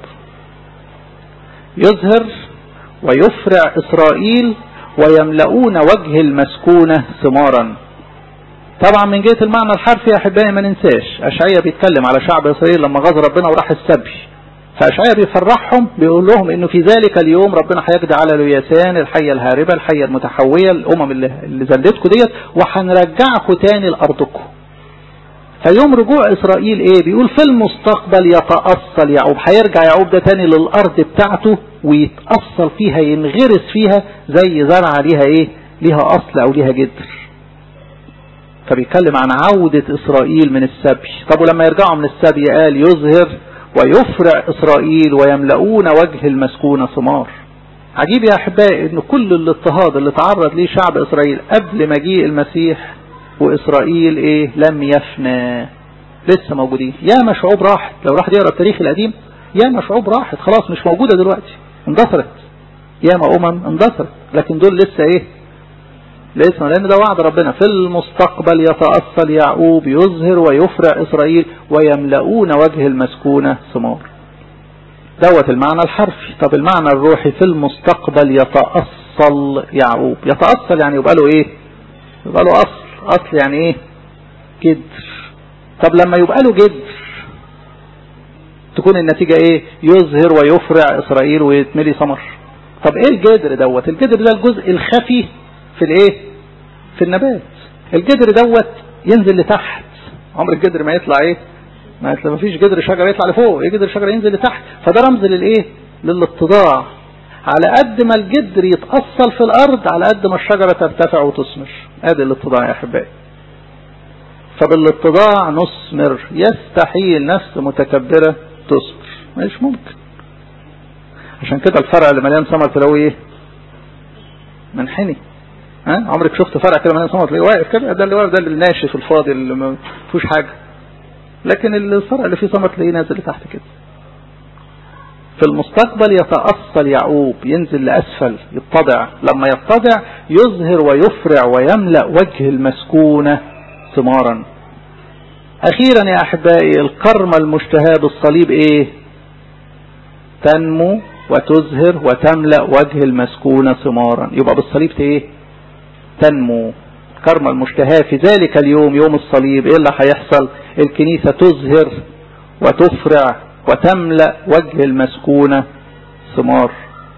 يظهر ويفرع إسرائيل ويملؤون وجه المسكونة ثمارا طبعا من جهة المعنى الحرفي يا أحبائي ما ننساش أشعية بيتكلم على شعب إسرائيل لما غزا ربنا وراح السبي فأشعية بيفرحهم بيقول لهم إنه في ذلك اليوم ربنا هيقضي على لوياسان الحية الهاربة الحية المتحوية الأمم اللي, اللي زلتكم ديت وهنرجعكم تاني لأرضكم فيوم رجوع إسرائيل إيه بيقول في المستقبل يتأصل يعقوب هيرجع يعقوب ده تاني للأرض بتاعته ويتأصل فيها ينغرس فيها زي زرعة ليها إيه ليها أصل أو ليها جدر فبيتكلم عن عودة إسرائيل من السبي طب ولما يرجعوا من السبي قال يظهر ويفرع إسرائيل ويملؤون وجه المسكونة ثمار عجيب يا أحبائي أن كل الاضطهاد اللي تعرض ليه شعب إسرائيل قبل مجيء المسيح وإسرائيل إيه لم يفنى لسه موجودين ياما شعوب راحت لو راح يقرأ التاريخ القديم ياما شعوب راحت خلاص مش موجودة دلوقتي اندثرت ياما أمم اندثرت لكن دول لسه إيه لسه لأن ده وعد ربنا في المستقبل يتأصل يعقوب يظهر ويفرع إسرائيل ويملؤون وجه المسكونة ثمار دوت المعنى الحرفي طب المعنى الروحي في المستقبل يتأصل يعقوب يتأصل يعني يبقى له ايه يبقى له أصل أصل يعني ايه جدر طب لما يبقى له جدر تكون النتيجة ايه يظهر ويفرع إسرائيل ويتملي ثمر طب ايه الجدر دوت الجدر ده الجزء الخفي في الايه في النبات الجدر دوت ينزل لتحت عمر الجدر ما يطلع ايه ما يطلع ما فيش جدر شجرة يطلع لفوق ايه جدر شجرة ينزل لتحت فده رمز للايه للاتضاع على قد ما الجدر يتأصل في الارض على قد ما الشجرة ترتفع وتثمر ادي الاتضاع يا احبائي فبالاتضاع نثمر يستحيل نفس متكبرة تصبر مش ممكن عشان كده الفرع اللي مليان ثمر تلاقيه ايه منحني ها عمرك شفت فرع كده مليان ثمر تلاقيه واقف كده ده اللي واقف ده اللي ناشف الفاضي اللي ما فيهوش حاجه لكن الفرع اللي فيه ثمر تلاقيه نازل لتحت كده في المستقبل يتأصل يعقوب ينزل لأسفل يتضع لما يتضع يظهر ويفرع ويملأ وجه المسكونة ثمارا أخيرا يا أحبائي الكرمة المشتهاة بالصليب إيه تنمو وتزهر وتملأ وجه المسكونة ثمارا يبقى بالصليب إيه تنمو الكرمة المشتهاة في ذلك اليوم يوم الصليب إيه اللي هيحصل الكنيسة تزهر وتفرع وتملأ وجه المسكونة ثمار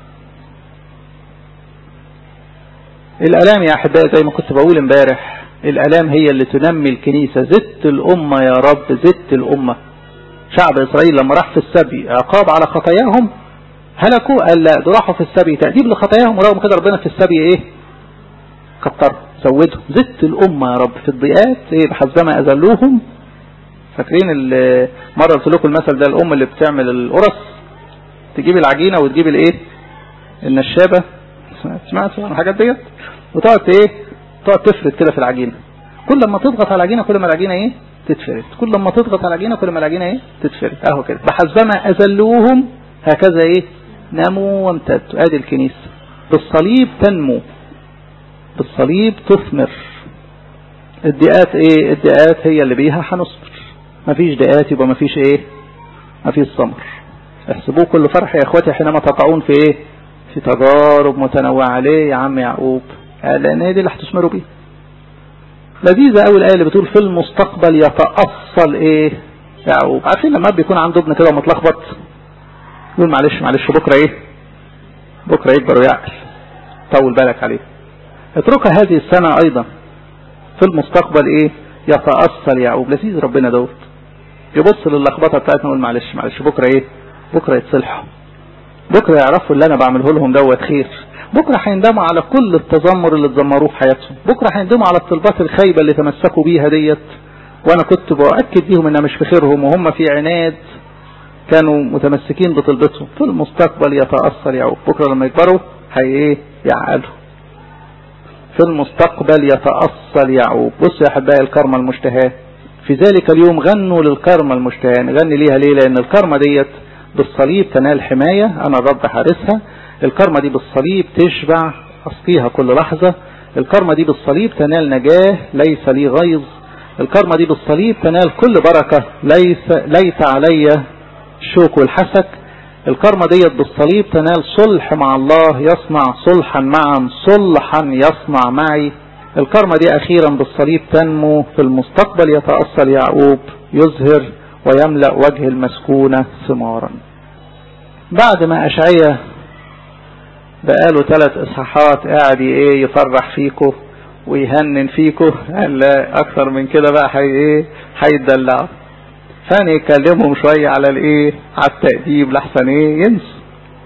الألام يا أحبائي زي ما كنت بقول امبارح الألام هي اللي تنمي الكنيسة زدت الأمة يا رب زدت الأمة شعب إسرائيل لما راح في السبي عقاب على خطاياهم هلكوا قال لا ده راحوا في السبي تأديب لخطاياهم ورغم كده ربنا في السبي ايه كترهم زودهم زدت الأمة يا رب في الضيقات ايه بحسبما أذلوهم فاكرين مرة قلت لكم المثل ده الأم اللي بتعمل القرص تجيب العجينة وتجيب الايه النشابة سمعت عن الحاجات ديت وتقعد ايه تقعد تفرد كده في العجينة كل ما تضغط على العجينة كل ما العجينة ايه تتفرد كل ما تضغط على العجينة كل ما العجينة ايه تتفرد اهو كده بحسبما أذلوهم هكذا ايه نموا وامتدوا ادي الكنيسة بالصليب تنمو بالصليب تثمر الدقات ايه الدقات هي اللي بيها هنصبر مفيش دقات يبقى مفيش ايه مفيش ثمر احسبوه كل فرح يا اخواتي حينما تقعون في ايه في تجارب متنوعة ليه يا عم يعقوب لان هي دي اللي هتثمروا بيها لذيذة قوي الآية اللي بتقول في المستقبل يتأصل ايه يعقوب عارفين لما بيكون عنده ابن كده متلخبط يقول معلش معلش بكرة ايه بكرة يكبر ويعقل طول بالك عليه اتركها هذه السنة ايضا في المستقبل ايه يتأصل يعقوب لذيذ ربنا دوت يبص للخبطه بتاعتنا ويقول معلش معلش بكره ايه بكره يتصلحوا بكره يعرفوا اللي انا بعمله لهم دوت خير بكره هيندموا على كل التذمر اللي اتذمروه في حياتهم بكره هيندموا على الطلبات الخايبه اللي تمسكوا بيها ديت وانا كنت باكد ليهم انها مش في خيرهم وهم في عناد كانوا متمسكين بطلبتهم في المستقبل يتاثر يعقوب بكره لما يكبروا هي ايه يعقلوا في المستقبل يتأصل يعقوب بصوا يا أحبائي الكرمة المشتهاة في ذلك اليوم غنوا للكرمة المشتهاة نغني ليها ليه لأن الكرمة ديت بالصليب تنال حماية أنا الرب حارسها الكرمة دي بالصليب تشبع أسقيها كل لحظة الكرمة دي بالصليب تنال نجاة ليس لي غيظ الكرمة دي بالصليب تنال كل بركة ليس ليس علي الشوك والحسك الكرمة ديت بالصليب تنال صلح مع الله يصنع صلحا معا صلحا يصنع معي الكرمة دي أخيرا بالصليب تنمو في المستقبل يتأصل يعقوب يزهر ويملأ وجه المسكونة ثمارا بعد ما أشعية بقاله ثلاث إصحاحات قاعد إيه يفرح فيكو ويهنن فيكو قال لا أكثر من كده بقى حي إيه هيدلعوا ثاني يكلمهم شوية على الايه على التأديب لحسن ايه ينسوا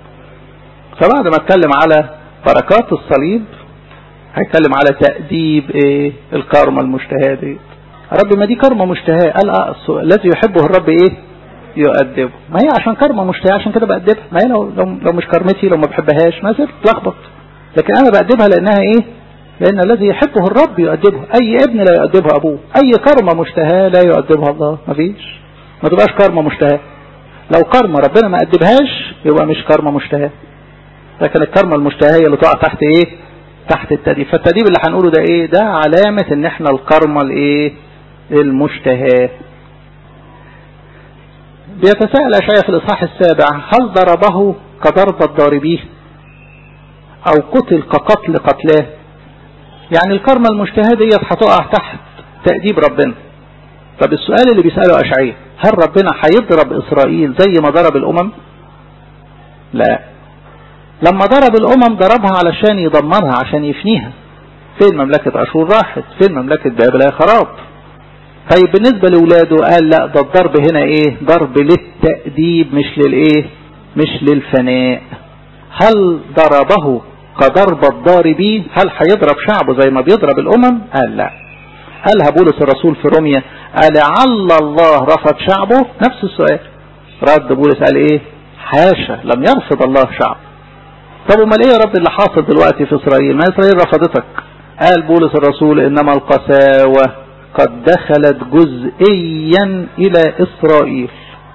فبعد ما اتكلم على بركات الصليب هيتكلم على تأديب ايه الكرمة المشتهاة دي رب ما دي كرمة مشتهاة قال اه الذي يحبه الرب ايه يؤدبه ما هي عشان كرمة مشتهاة عشان كده بأدبها ما هي لو, لو, لو مش كرمتي لو ما بحبهاش ما زلت تلخبط لكن انا بأدبها لانها ايه لأن الذي يحبه الرب يؤدبه أي ابن لا يؤدبها أبوه أي كرمة مشتهاة لا يؤدبها الله مفيش ما تبقاش كرمة مشتهاة لو كرمة ربنا ما أدبهاش يبقى مش كرمة مشتهاة لكن الكرمة المشتهاة اللي تقع تحت ايه تحت التأديب فالتأديب اللي هنقوله ده ايه ده علامة ان احنا الكرمة الايه المشتهاة بيتساءل أشعيا في الإصحاح السابع هل ضربه كضرب الضاربيه أو قتل كقتل قتلاه يعني الكرمة المشتهاة ديت هتقع تحت تأديب ربنا طب السؤال اللي بيسأله أشعيا هل ربنا هيضرب إسرائيل زي ما ضرب الأمم لا لما ضرب الأمم ضربها علشان يدمرها عشان يفنيها فين مملكة أشور راحت فين مملكة بابل خراب طيب بالنسبة لولاده قال لا ده الضرب هنا ايه ضرب للتأديب مش للايه مش للفناء هل ضربه كضرب الضاربين هل هيضرب شعبه زي ما بيضرب الأمم قال لا قالها بولس الرسول في روميا قال لعل الله رفض شعبه نفس السؤال رد بولس قال ايه حاشا لم يرفض الله شعب طب امال ايه يا رب اللي حاصل دلوقتي في اسرائيل ما اسرائيل رفضتك قال بولس الرسول انما القساوة قد دخلت جزئيا الى اسرائيل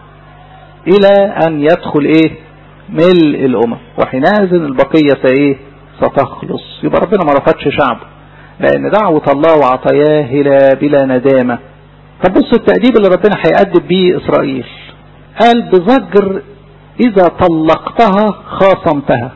الى ان يدخل ايه ملء الامم وحينئذ البقية ايه ستخلص يبقى ربنا ما رفضش شعبه لان دعوة الله وعطاياه بلا ندامة طب بص التأديب اللي ربنا هيأدب بيه اسرائيل قال بزجر اذا طلقتها خاصمتها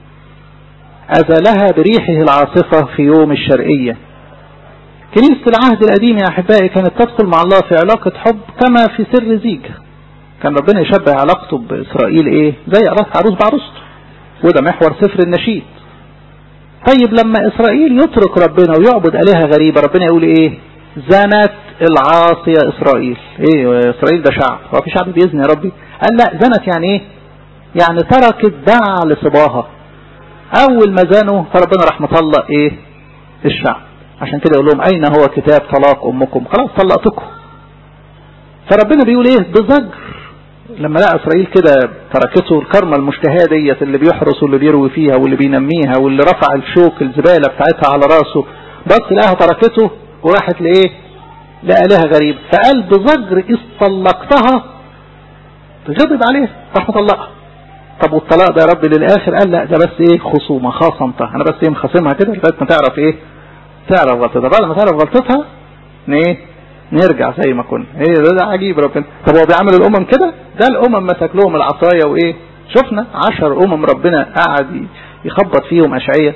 أزلها بريحه العاصفة في يوم الشرقية كنيسة العهد القديم يا أحبائي كانت تدخل مع الله في علاقة حب كما في سر زيج كان ربنا يشبه علاقته بإسرائيل إيه زي عروس بعروسته وده محور سفر النشيد طيب لما إسرائيل يترك ربنا ويعبد آلهة غريبة ربنا يقول إيه زنت العاصية إسرائيل إيه إسرائيل ده شعب هو في شعب بيزني يا ربي قال لا زنت يعني إيه يعني تركت دع لصباها اول ما زانوا فربنا راح مطلق ايه الشعب عشان كده يقول لهم اين هو كتاب طلاق امكم خلاص طلقتكم فربنا بيقول ايه بزجر لما لقى اسرائيل كده تركته الكرمه المشتهاه ديت اللي بيحرس واللي بيروي فيها واللي بينميها واللي رفع الشوك الزباله بتاعتها على راسه بس لقاها تركته وراحت لايه لآلهة غريبة فقال بزجر إذ طلقتها غضب عليه راح مطلقها طب والطلاق ده يا رب للاخر قال لا ده بس ايه خصومه خاصمتها انا بس ايه مخاصمها كده لغايه ما تعرف ايه تعرف غلطتها بعد ما تعرف غلطتها ايه نرجع زي ما كنا ايه ده, ده عجيب ربنا طب هو بيعمل الامم كده ده الامم مسك لهم العصايه وايه شفنا عشر امم ربنا قعد يخبط فيهم اشعيه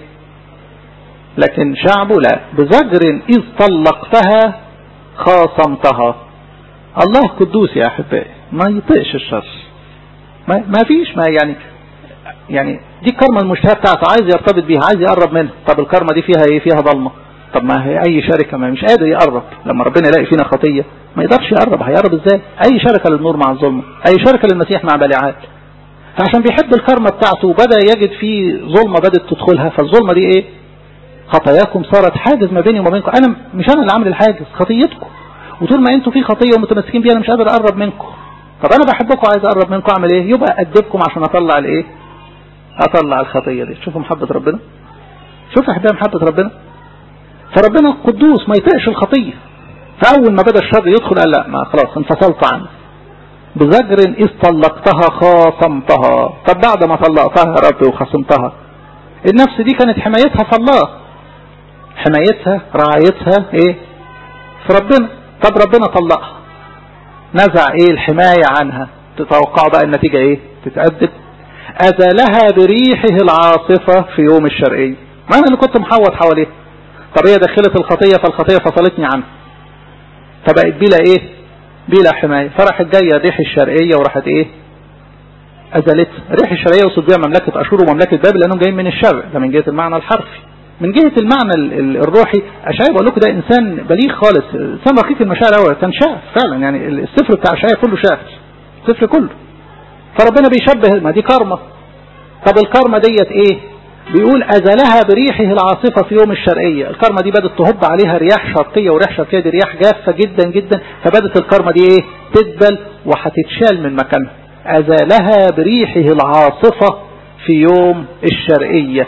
لكن شعبه لا بزجر اذ طلقتها خاصمتها الله قدوس يا احبائي ما يطيقش الشر ما, ما فيش ما يعني يعني دي الكرمة المشتهى بتاعته عايز يرتبط بيها عايز يقرب منها طب الكرمة دي فيها ايه فيها ضلمة طب ما هي اي شركة ما مش قادر يقرب لما ربنا يلاقي فينا خطية ما يقدرش يقرب هيقرب ازاي اي شركة للنور مع الظلمة اي شركة للمسيح مع بلعال فعشان بيحب الكرمة بتاعته وبدأ يجد في ظلمة بدأت تدخلها فالظلمة دي ايه خطاياكم صارت حاجز ما بيني وما بينكم انا مش انا اللي عامل الحاجز خطيتكم وطول ما انتوا في خطية ومتمسكين بيها انا مش قادر اقرب منكم طب انا بحبكم وعايز اقرب منكم اعمل ايه يبقى ادبكم عشان اطلع الايه اطلع الخطية دي شوفوا محبة ربنا شوف احباب محبة ربنا فربنا قدوس ما يطيقش الخطية فاول ما بدا الشر يدخل قال لا ما خلاص انفصلت عنه بزجر إذ طلقتها خاصمتها طب بعد ما طلقتها يا رب وخصمتها النفس دي كانت حمايتها في الله حمايتها رعايتها ايه في ربنا طب ربنا طلقها نزع ايه الحماية عنها تتوقعوا بقى النتيجة ايه تتأدب أزالها بريحه العاصفة في يوم الشرقية ما أنا اللي كنت محوط حواليه طب هي دخلت الخطية فالخطية فصلتني عنها فبقت بلا ايه بلا حماية فراحت جاية ريح الشرقية وراحت ايه أزالتها ريح الشرقية وصد بيها مملكة أشور ومملكة بابل لأنهم جايين من الشرق ده من جهة المعنى الحرفي من جهة المعنى الروحي أشعيا بقول لكم ده إنسان بليغ خالص إنسان رقيق المشاعر أول كان شاف فعلا يعني السفر بتاع أشعيا كله شاف السفر كله فربنا بيشبه ما دي كارما طب الكارما ديت ايه بيقول أزلها بريحه العاصفة في يوم الشرقية الكرمة دي بدأت تهب عليها رياح شرقية ورياح شرقية دي رياح جافة جدا جدا فبدت الكرمة دي ايه تدبل وهتتشال من مكانها أزالها بريحه العاصفة في يوم الشرقية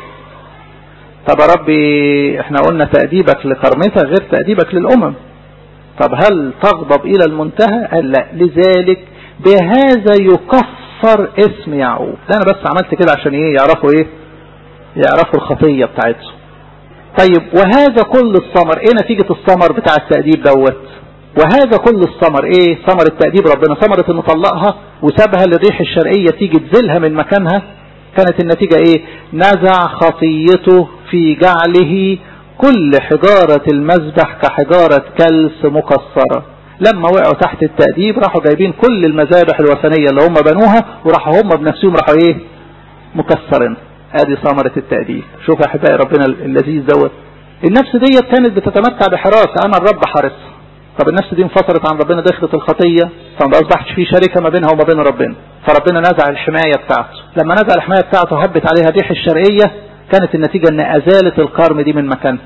طب يا ربي احنا قلنا تأديبك لكرمتها غير تأديبك للأمم طب هل تغضب إلى المنتهى قال لا لذلك بهذا يكفر اسم يعقوب لا أنا بس عملت كده عشان ايه يعرفوا ايه يعرفوا الخطية بتاعتهم طيب وهذا كل الثمر ايه نتيجة الثمر بتاع التأديب دوت وهذا كل الثمر ايه ثمر التأديب ربنا ثمرة انه طلقها وسابها للريح الشرقية تيجي تزلها من مكانها كانت النتيجة ايه نزع خطيته في جعله كل حجارة المذبح كحجارة كلس مكسرة لما وقعوا تحت التأديب راحوا جايبين كل المذابح الوثنية اللي هم بنوها وراحوا هم بنفسهم راحوا ايه مكسرين ادي ثمرة التأديب شوف يا احبائي ربنا اللذيذ دوت النفس ديت كانت بتتمتع بحراسة انا الرب حارس طب النفس دي انفصلت عن ربنا دخلت الخطية فما اصبحش في شركة ما بينها وما بين ربنا فربنا نزع الحماية بتاعته لما نزع الحماية بتاعته هبت عليها ريح الشرقية كانت النتيجة ان ازالت الكرم دي من مكانها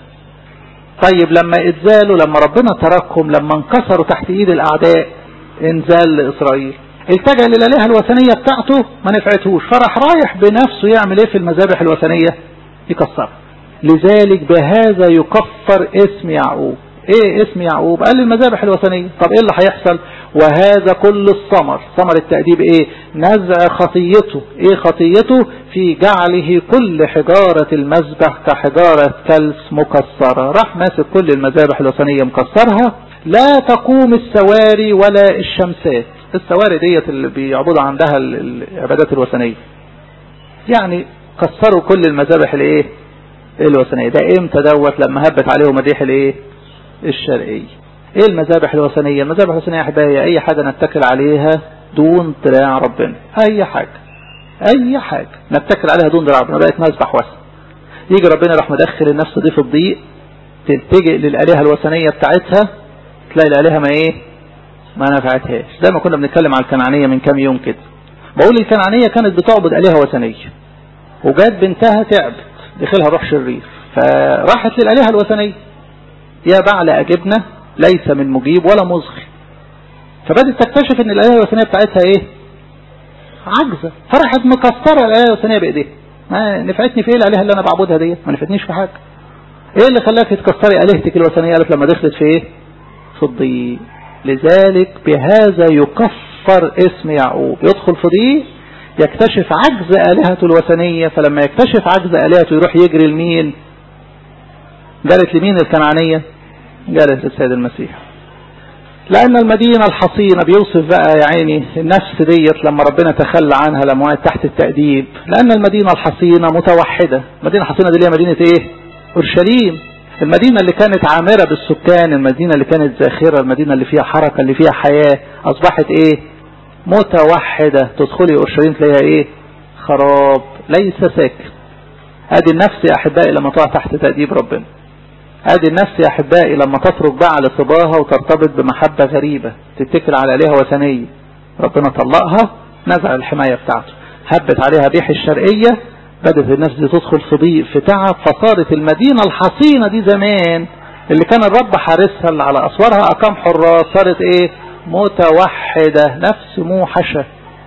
طيب لما اتزالوا لما ربنا تركهم لما انكسروا تحت ايد الاعداء انزال لاسرائيل التجأ للآلهة الوثنية بتاعته ما نفعتهوش فراح رايح بنفسه يعمل ايه في المذابح الوثنية يكسر لذلك بهذا يكفر اسم يعقوب ايه اسم يعقوب قال المذابح الوثنية طب ايه اللي هيحصل وهذا كل الثمر ثمر التأديب ايه نزع خطيته ايه خطيته في جعله كل حجارة المذبح كحجارة كلس مكسرة راح ماسك كل المذابح الوثنية مكسرها لا تقوم السواري ولا الشمسات السواري ديت اللي بيعبدوا عندها العبادات الوثنية يعني كسروا كل المذابح الايه الوثنية ده امتى دوت لما هبت عليهم الريح الايه الشرقية ايه المذابح الوثنية المذابح الوثنية يا احبائي اي حاجة نتكل عليها دون دراع ربنا اي حاجة اي حاجة نتكل عليها دون دراع ربنا بقت مذبح وثن يجي ربنا راح مدخل النفس دي في الضيق تلتجئ للآلهة الوثنية بتاعتها تلاقي الآلهة ما ايه ما نفعتهاش زي ما كنا بنتكلم على الكنعانية من كام يوم كده بقول الكنعانية كانت بتعبد آلهة وثنية وجات بنتها تعبت دخلها روح شرير فراحت للآلهة الوثنية يا بعل أجبنا ليس من مجيب ولا مصغي فبدت تكتشف ان الآلهة الوثنية بتاعتها ايه عجزة فرحت مكسرة الآلهة الوثنية بإيديها ما نفعتني في ايه الآلهة اللي انا بعبدها ديت ما نفعتنيش في حاجة ايه اللي خلاك تكسري آلهتك الوثنية قالت لما دخلت في ايه في الضيق لذلك بهذا يكفر اسم يعقوب يدخل في ضيق يكتشف عجز آلهته الوثنية فلما يكتشف عجز آلهته يروح يجري لمين قالت لمين الكنعانية قالت للسيد المسيح لأن المدينة الحصينة بيوصف بقى يا عيني النفس ديت لما ربنا تخلى عنها لما وقعت تحت التأديب لأن المدينة الحصينة متوحدة المدينة الحصينة دي اللي هي مدينة ايه أورشليم المدينة اللي كانت عامرة بالسكان المدينة اللي كانت زاخرة المدينة اللي فيها حركة اللي فيها حياة أصبحت ايه متوحدة تدخلي أورشليم تلاقيها ايه خراب ليس ساكن ادي النفس يا أحبائي لما تقع تحت تأديب ربنا ادي النفس يا احبائي لما تترك بقى على صباها وترتبط بمحبة غريبة تتكل على الهة وثنية ربنا طلقها نزع الحماية بتاعته هبت عليها ريح الشرقية بدأت النفس دي تدخل في ضيق في تعب فصارت المدينة الحصينة دي زمان اللي كان الرب حارسها اللي على أسوارها أقام حراس صارت إيه متوحدة نفس موحشة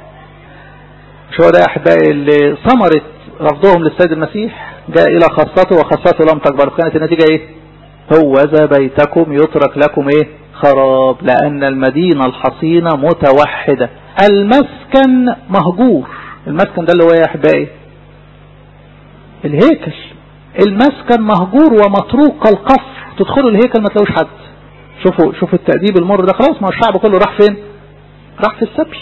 شو ده يا أحبائي اللي ثمرت رفضهم للسيد المسيح جاء إلى خاصته وخاصته لم تكبر كانت النتيجة إيه هو ذا بيتكم يترك لكم إيه خراب لأن المدينة الحصينة متوحدة المسكن مهجور المسكن ده اللي هو يا أحبائي الهيكل المسكن مهجور ومتروك كالقصر تدخلوا الهيكل ما تلاقوش حد شوفوا شوفوا التأديب المر ده خلاص ما الشعب كله راح فين راح في السبي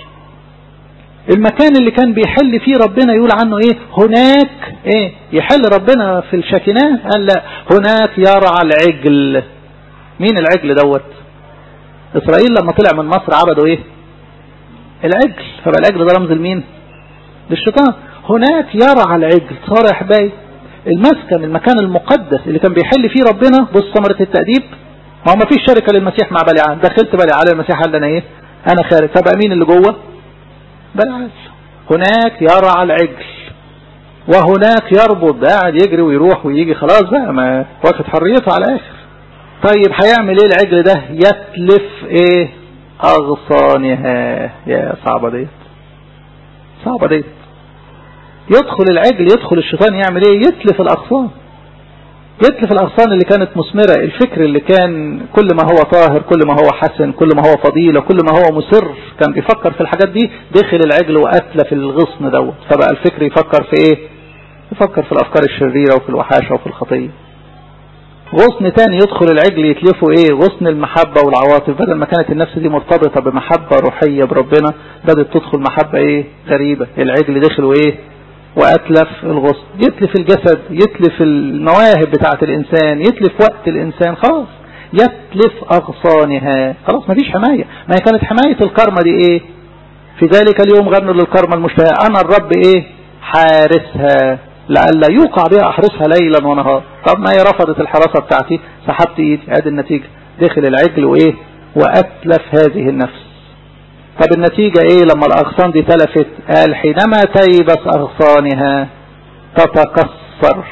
المكان اللي كان بيحل فيه ربنا يقول عنه ايه هناك ايه يحل ربنا في الشكناه قال لا هناك يرعى العجل مين العجل دوت اسرائيل لما طلع من مصر عبدوا ايه العجل فبقى العجل ده رمز لمين للشيطان هناك يرعى العجل صار يا حبايبي المسكن المكان المقدس اللي كان بيحل فيه ربنا بص ثمرة التأديب ما هو ما فيش شركة للمسيح مع بلعان دخلت بلعان المسيح قال لنا ايه انا خارج فبقى مين اللي جوه بلعان هناك يرعى العجل وهناك يربط ده قاعد يجري ويروح ويجي خلاص بقى ما واخد حريته على الاخر طيب هيعمل ايه العجل ده يتلف ايه اغصانها يا صعبة ديت صعبة ديت يدخل العجل يدخل الشيطان يعمل ايه يتلف الاغصان يتلف الاغصان اللي كانت مثمرة الفكر اللي كان كل ما هو طاهر كل ما هو حسن كل ما هو فضيلة كل ما هو مسر كان بيفكر في الحاجات دي دخل العجل واتلف الغصن دوت فبقى الفكر يفكر في ايه يفكر في الافكار الشريرة وفي الوحاشة وفي الخطية غصن تاني يدخل العجل يتلفه ايه غصن المحبة والعواطف بدل ما كانت النفس دي مرتبطة بمحبة روحية بربنا بدأت تدخل محبة ايه غريبة العجل دخل ايه وأتلف الغصن يتلف الجسد يتلف المواهب بتاعة الإنسان يتلف وقت الإنسان خلاص يتلف أغصانها خلاص مفيش حماية ما هي كانت حماية الكرمة دي إيه في ذلك اليوم غنوا للكرمة المشتهى أنا الرب إيه حارسها لئلا يوقع بها أحرسها ليلا ونهار طب ما هي رفضت الحراسة بتاعتي سحبت إيدي هذه النتيجة دخل العجل وإيه وأتلف هذه النفس طب النتيجة ايه لما الاغصان دي تلفت قال حينما تيبس اغصانها تتكسر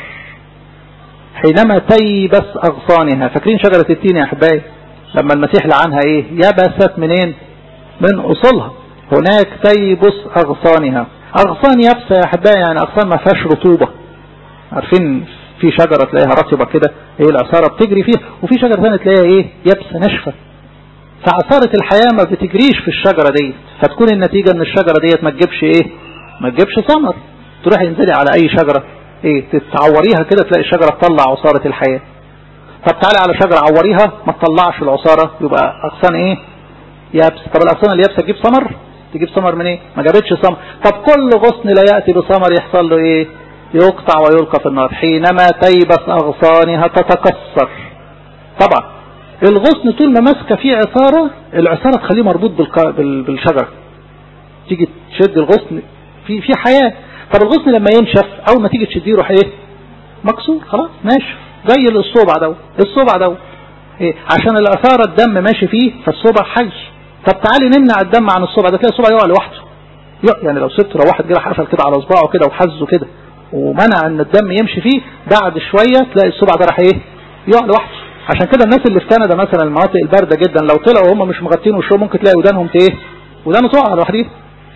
حينما تيبس اغصانها فاكرين شجرة التين يا احبائي لما المسيح لعنها ايه يبست منين من اصولها هناك تيبس اغصانها اغصان يابسة يا احبائي يعني اغصان ما فيهاش رطوبة عارفين في شجرة تلاقيها رطبة كده ايه العصارة بتجري فيها وفي شجرة ثانيه تلاقيها ايه يابسة ناشفة فعصارة الحياة ما بتجريش في الشجرة ديت فتكون النتيجة ان الشجرة ديت ما تجيبش ايه ما تجيبش ثمر تروح ينزلي على اي شجرة ايه تتعوريها كده تلاقي الشجرة تطلع عصارة الحياة طب تعالي على شجرة عوريها ما تطلعش العصارة يبقى اغصان ايه يابس طب الاغصان اللي يابسة تجيب ثمر تجيب ثمر من ايه ما جابتش ثمر طب كل غصن لا يأتي بثمر يحصل له ايه يقطع ويلقى في النار حينما تيبس اغصانها تتكسر طبعا الغصن طول ما ماسكه فيه عصارة العصارة تخليه مربوط بالشجرة تيجي تشد الغصن في في حياة طب الغصن لما ينشف اول ما تيجي تشديه يروح ايه مكسور خلاص ناشف زي الصوبع دوت الصوبع دوت إيه؟ عشان العصارة الدم ماشي فيه فالصوبع حي طب تعالي نمنع الدم عن الصوبع ده تلاقي الصوبع يقع لوحده يعني لو سبت لو واحد جه قفل كده على صباعه كده وحزه كده ومنع ان الدم يمشي فيه بعد شوية تلاقي الصوبع ده راح ايه يقع لوحده عشان كده الناس اللي في كندا مثلا المناطق الباردة جدا لو طلعوا وهم مش مغطين وشهم ممكن تلاقي ودانهم ايه ودانه تقع لوحدها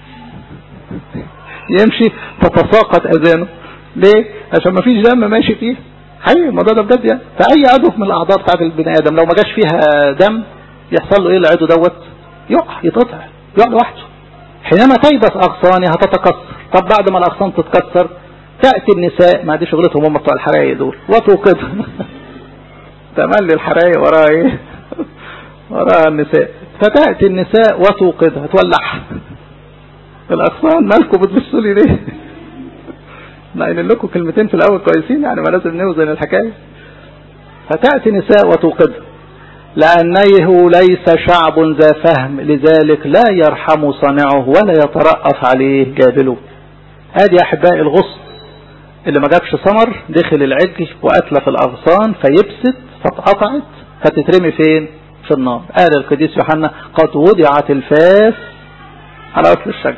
يمشي تتساقط اذانه ليه عشان ما فيش دم ماشي فيه حقيقي الموضوع ده بجد يعني فاي عضو من الاعضاء بتاعت البني ادم لو ما جاش فيها دم يحصل له ايه العضو دوت يقع يتقطع يقع لوحده حينما تيبس اغصانها تتكسر طب بعد ما الاغصان تتكسر تأتي النساء ما دي شغلتهم هم بتوع الحرايق دول وتوقدهم تملي الحرايق وراها ايه وراها النساء فتأتي النساء وتوقدها تولعها الأغصان مالكم بتبصوا لي ليه نقول لكم كلمتين في الأول كويسين يعني ما لازم نوزن الحكاية فتأتي نساء وتوقدها لأنه ليس شعب ذا فهم لذلك لا يرحم صانعه ولا يترأف عليه جابله ادي يا احبائي الغصن اللي ما جابش ثمر دخل العجل واتلف الاغصان فيبسط فاتقطعت فتترمي فين في النار قال القديس يوحنا قد وضعت الفاس على أصل الشجر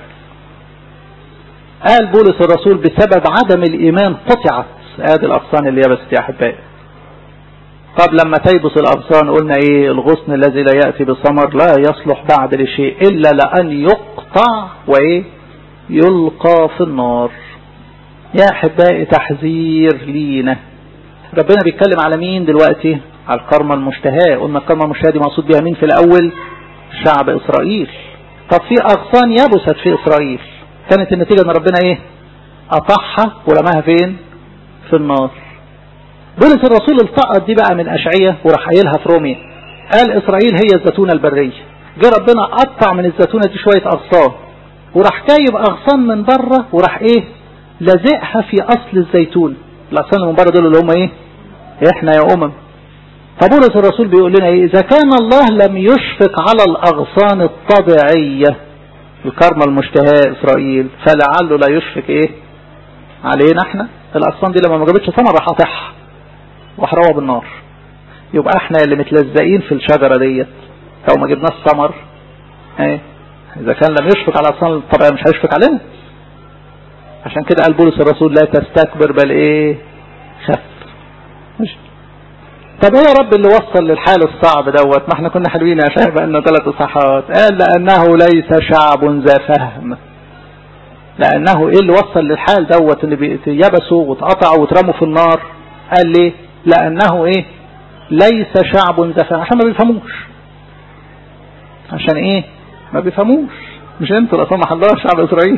قال بولس الرسول بسبب عدم الإيمان قطعت ادي الأغصان اللي يبست يا أحبائي طب لما تيبس الأغصان قلنا إيه الغصن الذي لا يأتي بثمر لا يصلح بعد لشيء إلا لأن يقطع وإيه يلقى في النار يا أحبائي تحذير لينا ربنا بيتكلم على مين دلوقتي على الكرمة المشتهاة قلنا الكرمة المشتهاة دي مقصود بها مين في الأول شعب إسرائيل طب في أغصان يبست في إسرائيل كانت النتيجة ان ربنا ايه قطعها ورماها فين في النار بولس الرسول التقط دي بقى من أشعية وراح قايلها في روميا قال إسرائيل هي الزيتونة البرية جه ربنا قطع من الزيتونة دي شوية أغصان وراح جايب أغصان من بره وراح إيه لازقها في أصل الزيتون الأغصان اللي من بره دول اللي هم إيه إحنا يا أمم فبولس الرسول بيقول لنا إيه إذا كان الله لم يشفق على الأغصان الطبيعية الكرمة المشتهاة إسرائيل فلعله لا يشفق إيه علينا إحنا الأغصان دي لما ما جابتش ثمر راح قاطعها وحروها بالنار يبقى احنا اللي متلزقين في الشجرة ديت لو ما جبناش ثمر ايه اذا كان لم يشفق على الاغصان الطبيعية مش هيشفق علينا عشان كده قال بولس الرسول لا تستكبر بل ايه خف ماشي طب ايه يا رب اللي وصل للحال الصعب دوت ما احنا كنا حلوين يا شباب بقالنا ثلاث اصحاحات قال لانه ليس شعب ذا فهم لانه ايه اللي وصل للحال دوت اللي يبسوا واتقطعوا واترموا في النار قال ليه لانه ايه ليس شعب ذا فهم عشان ما بيفهموش عشان ايه ما بيفهموش مش انتوا لا سمح الله شعب اسرائيل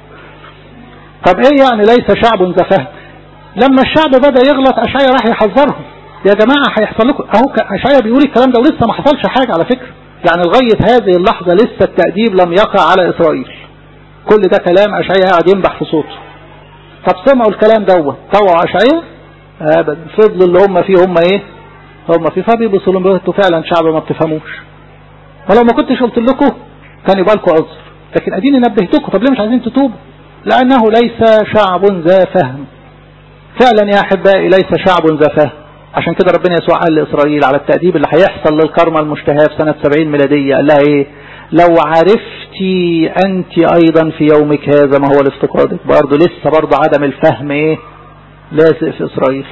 طب ايه يعني ليس شعب ذا فهم لما الشعب بدا يغلط اشعيا راح يحذرهم يا جماعة هيحصل لكم اهو اشعيا بيقول الكلام ده ولسه ما حصلش حاجة على فكرة يعني لغاية هذه اللحظة لسه التأديب لم يقع على اسرائيل كل ده كلام اشعيا قاعد ينبح في صوته طب سمعوا الكلام دوت طوعوا اشعيا ابدا فضلوا اللي هم فيه هم ايه هم فيه فبيبصوا لهم انتوا فعلا شعب ما بتفهموش ولو ما كنتش قلت لكم كان يبقى لكم عذر لكن اديني نبهتكم طب ليه مش عايزين تتوبوا لانه ليس شعب ذا فهم فعلا يا احبائي ليس شعب ذا فهم عشان كده ربنا يسوع قال لاسرائيل على التأديب اللي هيحصل للكرمة المشتهاة في سنة 70 ميلادية قال لها ايه لو عرفتي انت ايضا في يومك هذا ما هو لافتقادك برضه لسه برضه عدم الفهم ايه لازق في اسرائيل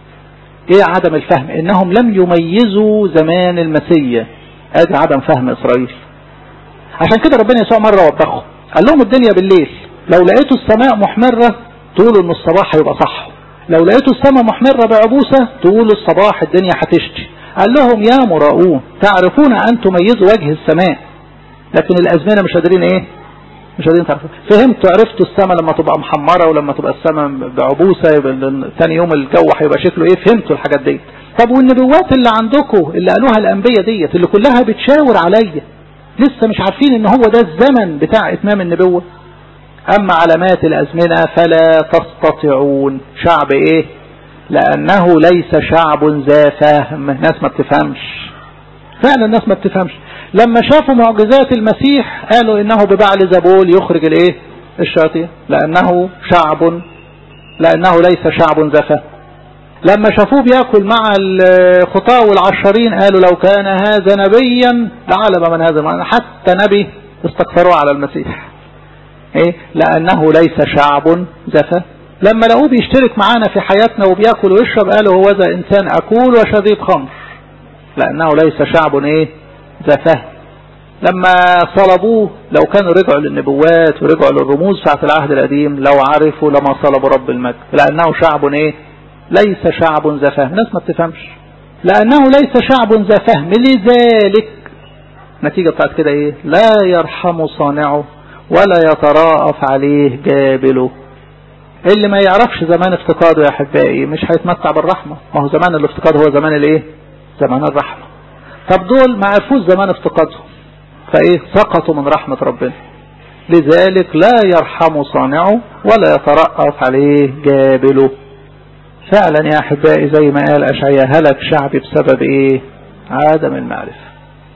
ايه عدم الفهم انهم لم يميزوا زمان المسيا ادي عدم فهم اسرائيل عشان كده ربنا يسوع مرة وبخهم قال لهم الدنيا بالليل لو لقيتوا السماء محمرة تقولوا ان الصباح هيبقى صح لو لقيتوا السماء محمرة بعبوسة تقولوا الصباح الدنيا هتشتي قال لهم يا مراؤون تعرفون ان تميزوا وجه السماء لكن الازمنة مش قادرين ايه مش قادرين تعرفوا فهمتوا عرفتوا السماء لما تبقى محمرة ولما تبقى السماء بعبوسة يبقى ثاني يوم الجو هيبقى شكله ايه فهمتوا الحاجات دي طب والنبوات اللي عندكم اللي قالوها الانبياء ديت اللي كلها بتشاور عليا لسه مش عارفين ان هو ده الزمن بتاع اتمام النبوة اما علامات الازمنة فلا تستطيعون شعب ايه لانه ليس شعب ذا فهم ناس ما بتفهمش فعلا الناس ما بتفهمش لما شافوا معجزات المسيح قالوا انه ببعل زبول يخرج الايه الشياطين لانه شعب لانه ليس شعب ذا فهم لما شافوه بياكل مع الخطاة والعشرين قالوا لو كان هذا نبيا لعلم من هذا المعنى حتى نبي استكثروا على المسيح ايه لانه ليس شعب زفا لما لقوه بيشترك معانا في حياتنا وبياكل ويشرب قالوا هو ذا انسان اكول وشريب خمر لانه ليس شعب ايه زفا لما صلبوه لو كانوا رجعوا للنبوات ورجعوا للرموز بتاعت العهد القديم لو عرفوا لما صلبوا رب المجد لانه شعب ايه ليس شعب ذا فهم ناس ما بتفهمش لأنه ليس شعب ذا فهم لذلك نتيجة بتاعت كده ايه لا يرحم صانعه ولا يتراءف عليه جابله اللي ما يعرفش زمان افتقاده يا احبائي مش هيتمتع بالرحمة ما هو زمان الافتقاد هو زمان الايه زمان الرحمة طب دول ما عرفوش زمان افتقادهم فايه سقطوا من رحمة ربنا لذلك لا يرحم صانعه ولا يترأف عليه جابله فعلا يا أحبائي زي ما قال أشعيا هلك شعبي بسبب إيه عدم المعرفة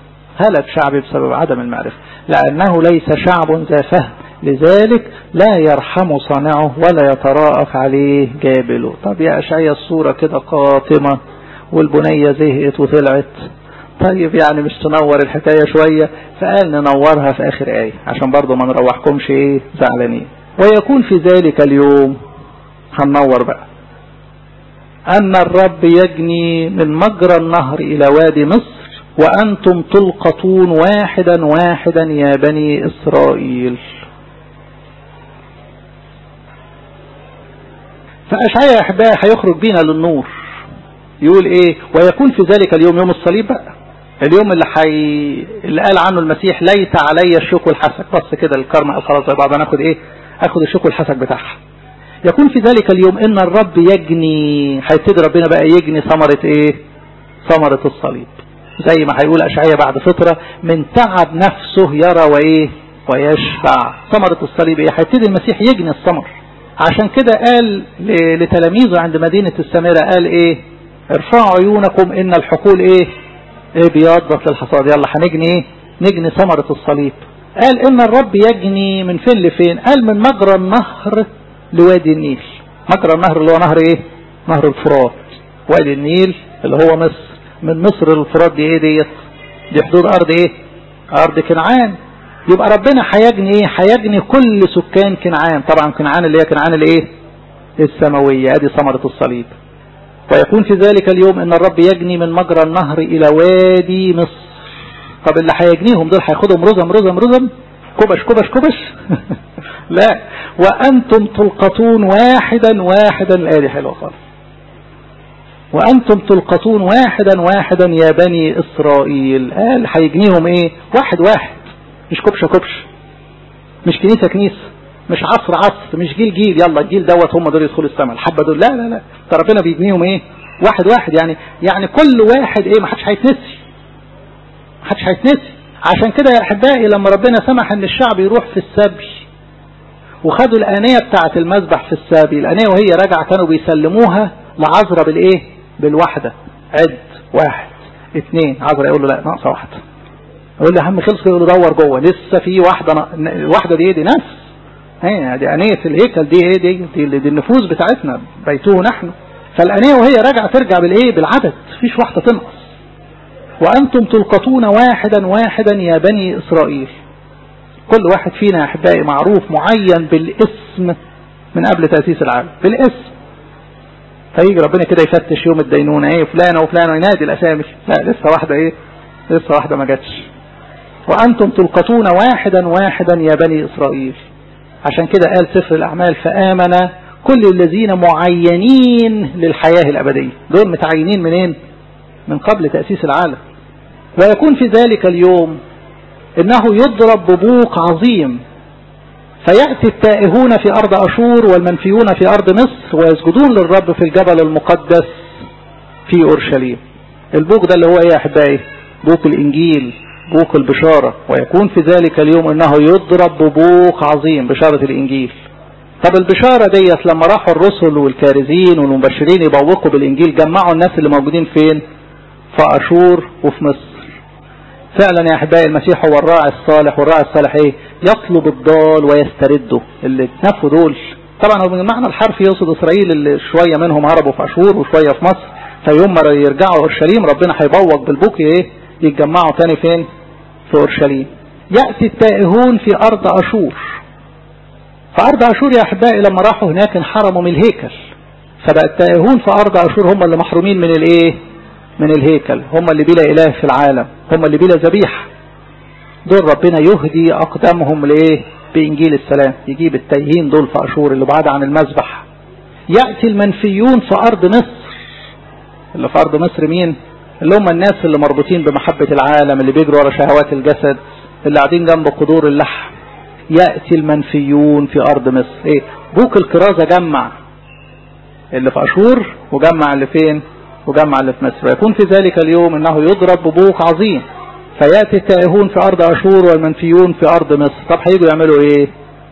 هلك شعبي بسبب عدم المعرفة لأنه ليس شعب ذا فهم لذلك لا يرحم صانعه ولا يتراءف عليه جابله طب يا أشعيا الصورة كده قاتمة والبنية زهقت وطلعت طيب يعني مش تنور الحكاية شوية فقال ننورها في آخر آية عشان برضو ما نروحكمش ايه زعلانين ويكون في ذلك اليوم هننور بقى أن الرب يجني من مجرى النهر إلى وادي مصر وأنتم تلقطون واحدا واحدا يا بني إسرائيل فأشعياء أحبائي هيخرج بينا للنور يقول إيه ويكون في ذلك اليوم يوم الصليب بقى اليوم اللي حي... اللي قال عنه المسيح ليس علي الشوك والحسك بص كده الكرم قال خلاص زي بعض انا اخد ايه اخد الشوك والحسك بتاعها يكون في ذلك اليوم ان الرب يجني هيبتدي ربنا بقى يجني ثمرة ايه ثمرة الصليب زي ما هيقول اشعياء بعد فترة من تعب نفسه يرى وايه ويشبع ثمرة الصليب ايه هيبتدي المسيح يجني الثمر عشان كده قال لتلاميذه عند مدينة السامرة قال ايه ارفعوا عيونكم ان الحقول ايه ايه بيضت للحصاد يلا هنجني ايه نجني ثمرة الصليب قال ان الرب يجني من فين لفين قال من مجرى النهر لوادي النيل مجرى النهر اللي هو نهر ايه نهر الفرات وادي النيل اللي هو مصر من مصر للفرات دي ايه ديت دي حدود ارض ايه ارض كنعان يبقى ربنا هيجني ايه هيجني كل سكان كنعان طبعا كنعان اللي هي كنعان الايه السماوية ادي ثمرة الصليب ويكون في ذلك اليوم ان الرب يجني من مجرى النهر الى وادي مصر طب اللي هيجنيهم دول هياخدهم رزم رزم رزم كبش كبش كبش لا وانتم تلقطون واحدا واحدا الآية حلوة خالص وانتم تلقطون واحدا واحدا يا بني اسرائيل قال هيجنيهم ايه واحد واحد مش كبشه كبش مش كنيسه كنيسه مش عصر عصر مش جيل جيل يلا الجيل دوت هم دول يدخلوا السماء الحبه دول لا لا لا ده ربنا بيجنيهم ايه واحد واحد يعني يعني كل واحد ايه ما حدش هيتنسي ما حدش هيتنسي عشان كده يا احبائي لما ربنا سمح ان الشعب يروح في السبي وخدوا الانيه بتاعه المذبح في السبي الانيه وهي راجعه كانوا بيسلموها لعذرة بالايه بالوحده عد واحد اثنين عذرة يقول له لا ناقصه واحده يقول له يا عم خلص يقول له دور جوه لسه في واحده الواحده دي ايه دي نفس هي دي أنية الهيكل دي ايه دي دي, دي النفوس بتاعتنا بيته نحن فالأنية وهي راجعة ترجع بالايه بالعدد مفيش واحدة تنقص وأنتم تلقطون واحدا واحدا يا بني إسرائيل كل واحد فينا يا أحبائي معروف معين بالاسم من قبل تأسيس العالم بالاسم فيجي ربنا كده يفتش يوم الدينونة ايه فلانة وفلانة وينادي الأسامي لا لسه واحدة ايه لسه واحدة ما جاتش وأنتم تلقطون واحدا واحدا يا بني إسرائيل عشان كده قال سفر الأعمال فآمن كل الذين معينين للحياة الأبدية دول متعينين منين من قبل تأسيس العالم ويكون في ذلك اليوم إنه يضرب ببوق عظيم فيأتي التائهون في أرض أشور والمنفيون في أرض مصر ويسجدون للرب في الجبل المقدس في أورشليم البوق ده اللي هو ايه يا أحبائي بوق الإنجيل بوق البشارة ويكون في ذلك اليوم انه يضرب ببوق عظيم بشارة الانجيل طب البشارة ديت لما راحوا الرسل والكارزين والمبشرين يبوقوا بالانجيل جمعوا الناس اللي موجودين فين في اشور وفي مصر فعلا يا احبائي المسيح هو الراعي الصالح والراعي الصالح ايه يطلب الضال ويسترده اللي اتنفوا دول طبعا هو من المعنى الحرفي يقصد اسرائيل اللي شوية منهم هربوا في اشور وشوية في مصر فيوم ما يرجعوا اورشليم ربنا هيبوق بالبوق ايه يتجمعوا تاني فين في أورشليم يأتي التائهون في أرض أشور فأرض أشور يا أحبائي لما راحوا هناك انحرموا من الهيكل فبقى التائهون في أرض أشور هم اللي محرومين من الإيه من الهيكل هم اللي بلا إله في العالم هم اللي بلا ذبيحة دول ربنا يهدي أقدامهم لإيه بإنجيل السلام يجيب التايهين دول في أشور اللي بعاد عن المذبح يأتي المنفيون في أرض مصر اللي في أرض مصر مين اللي هم الناس اللي مربوطين بمحبة العالم اللي بيجروا ورا شهوات الجسد اللي قاعدين جنب قدور اللحم يأتي المنفيون في أرض مصر إيه بوك الكرازة جمع اللي في أشور وجمع اللي فين وجمع اللي في مصر ويكون في ذلك اليوم انه يضرب ببوق عظيم فيأتي التائهون في أرض أشور والمنفيون في أرض مصر طب هيجوا يعملوا إيه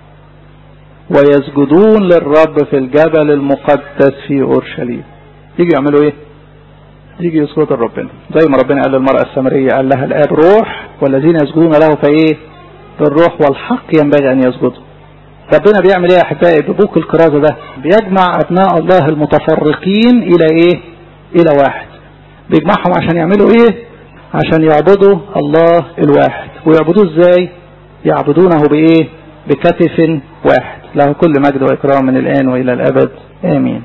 ويسجدون للرب في الجبل المقدس في أورشليم يجوا يعملوا إيه يجي يسجد ربنا زي ما ربنا قال للمرأة السامرية قال لها الآب روح والذين يسجدون له فإيه بالروح والحق ينبغي أن يسجدوا ربنا بيعمل ايه يا احبائي ببوك الكرازة ده بيجمع ابناء الله المتفرقين الى ايه الى واحد بيجمعهم عشان يعملوا ايه عشان يعبدوا الله الواحد ويعبدوه ازاي يعبدونه بايه بكتف واحد له كل مجد واكرام من الان والى الابد امين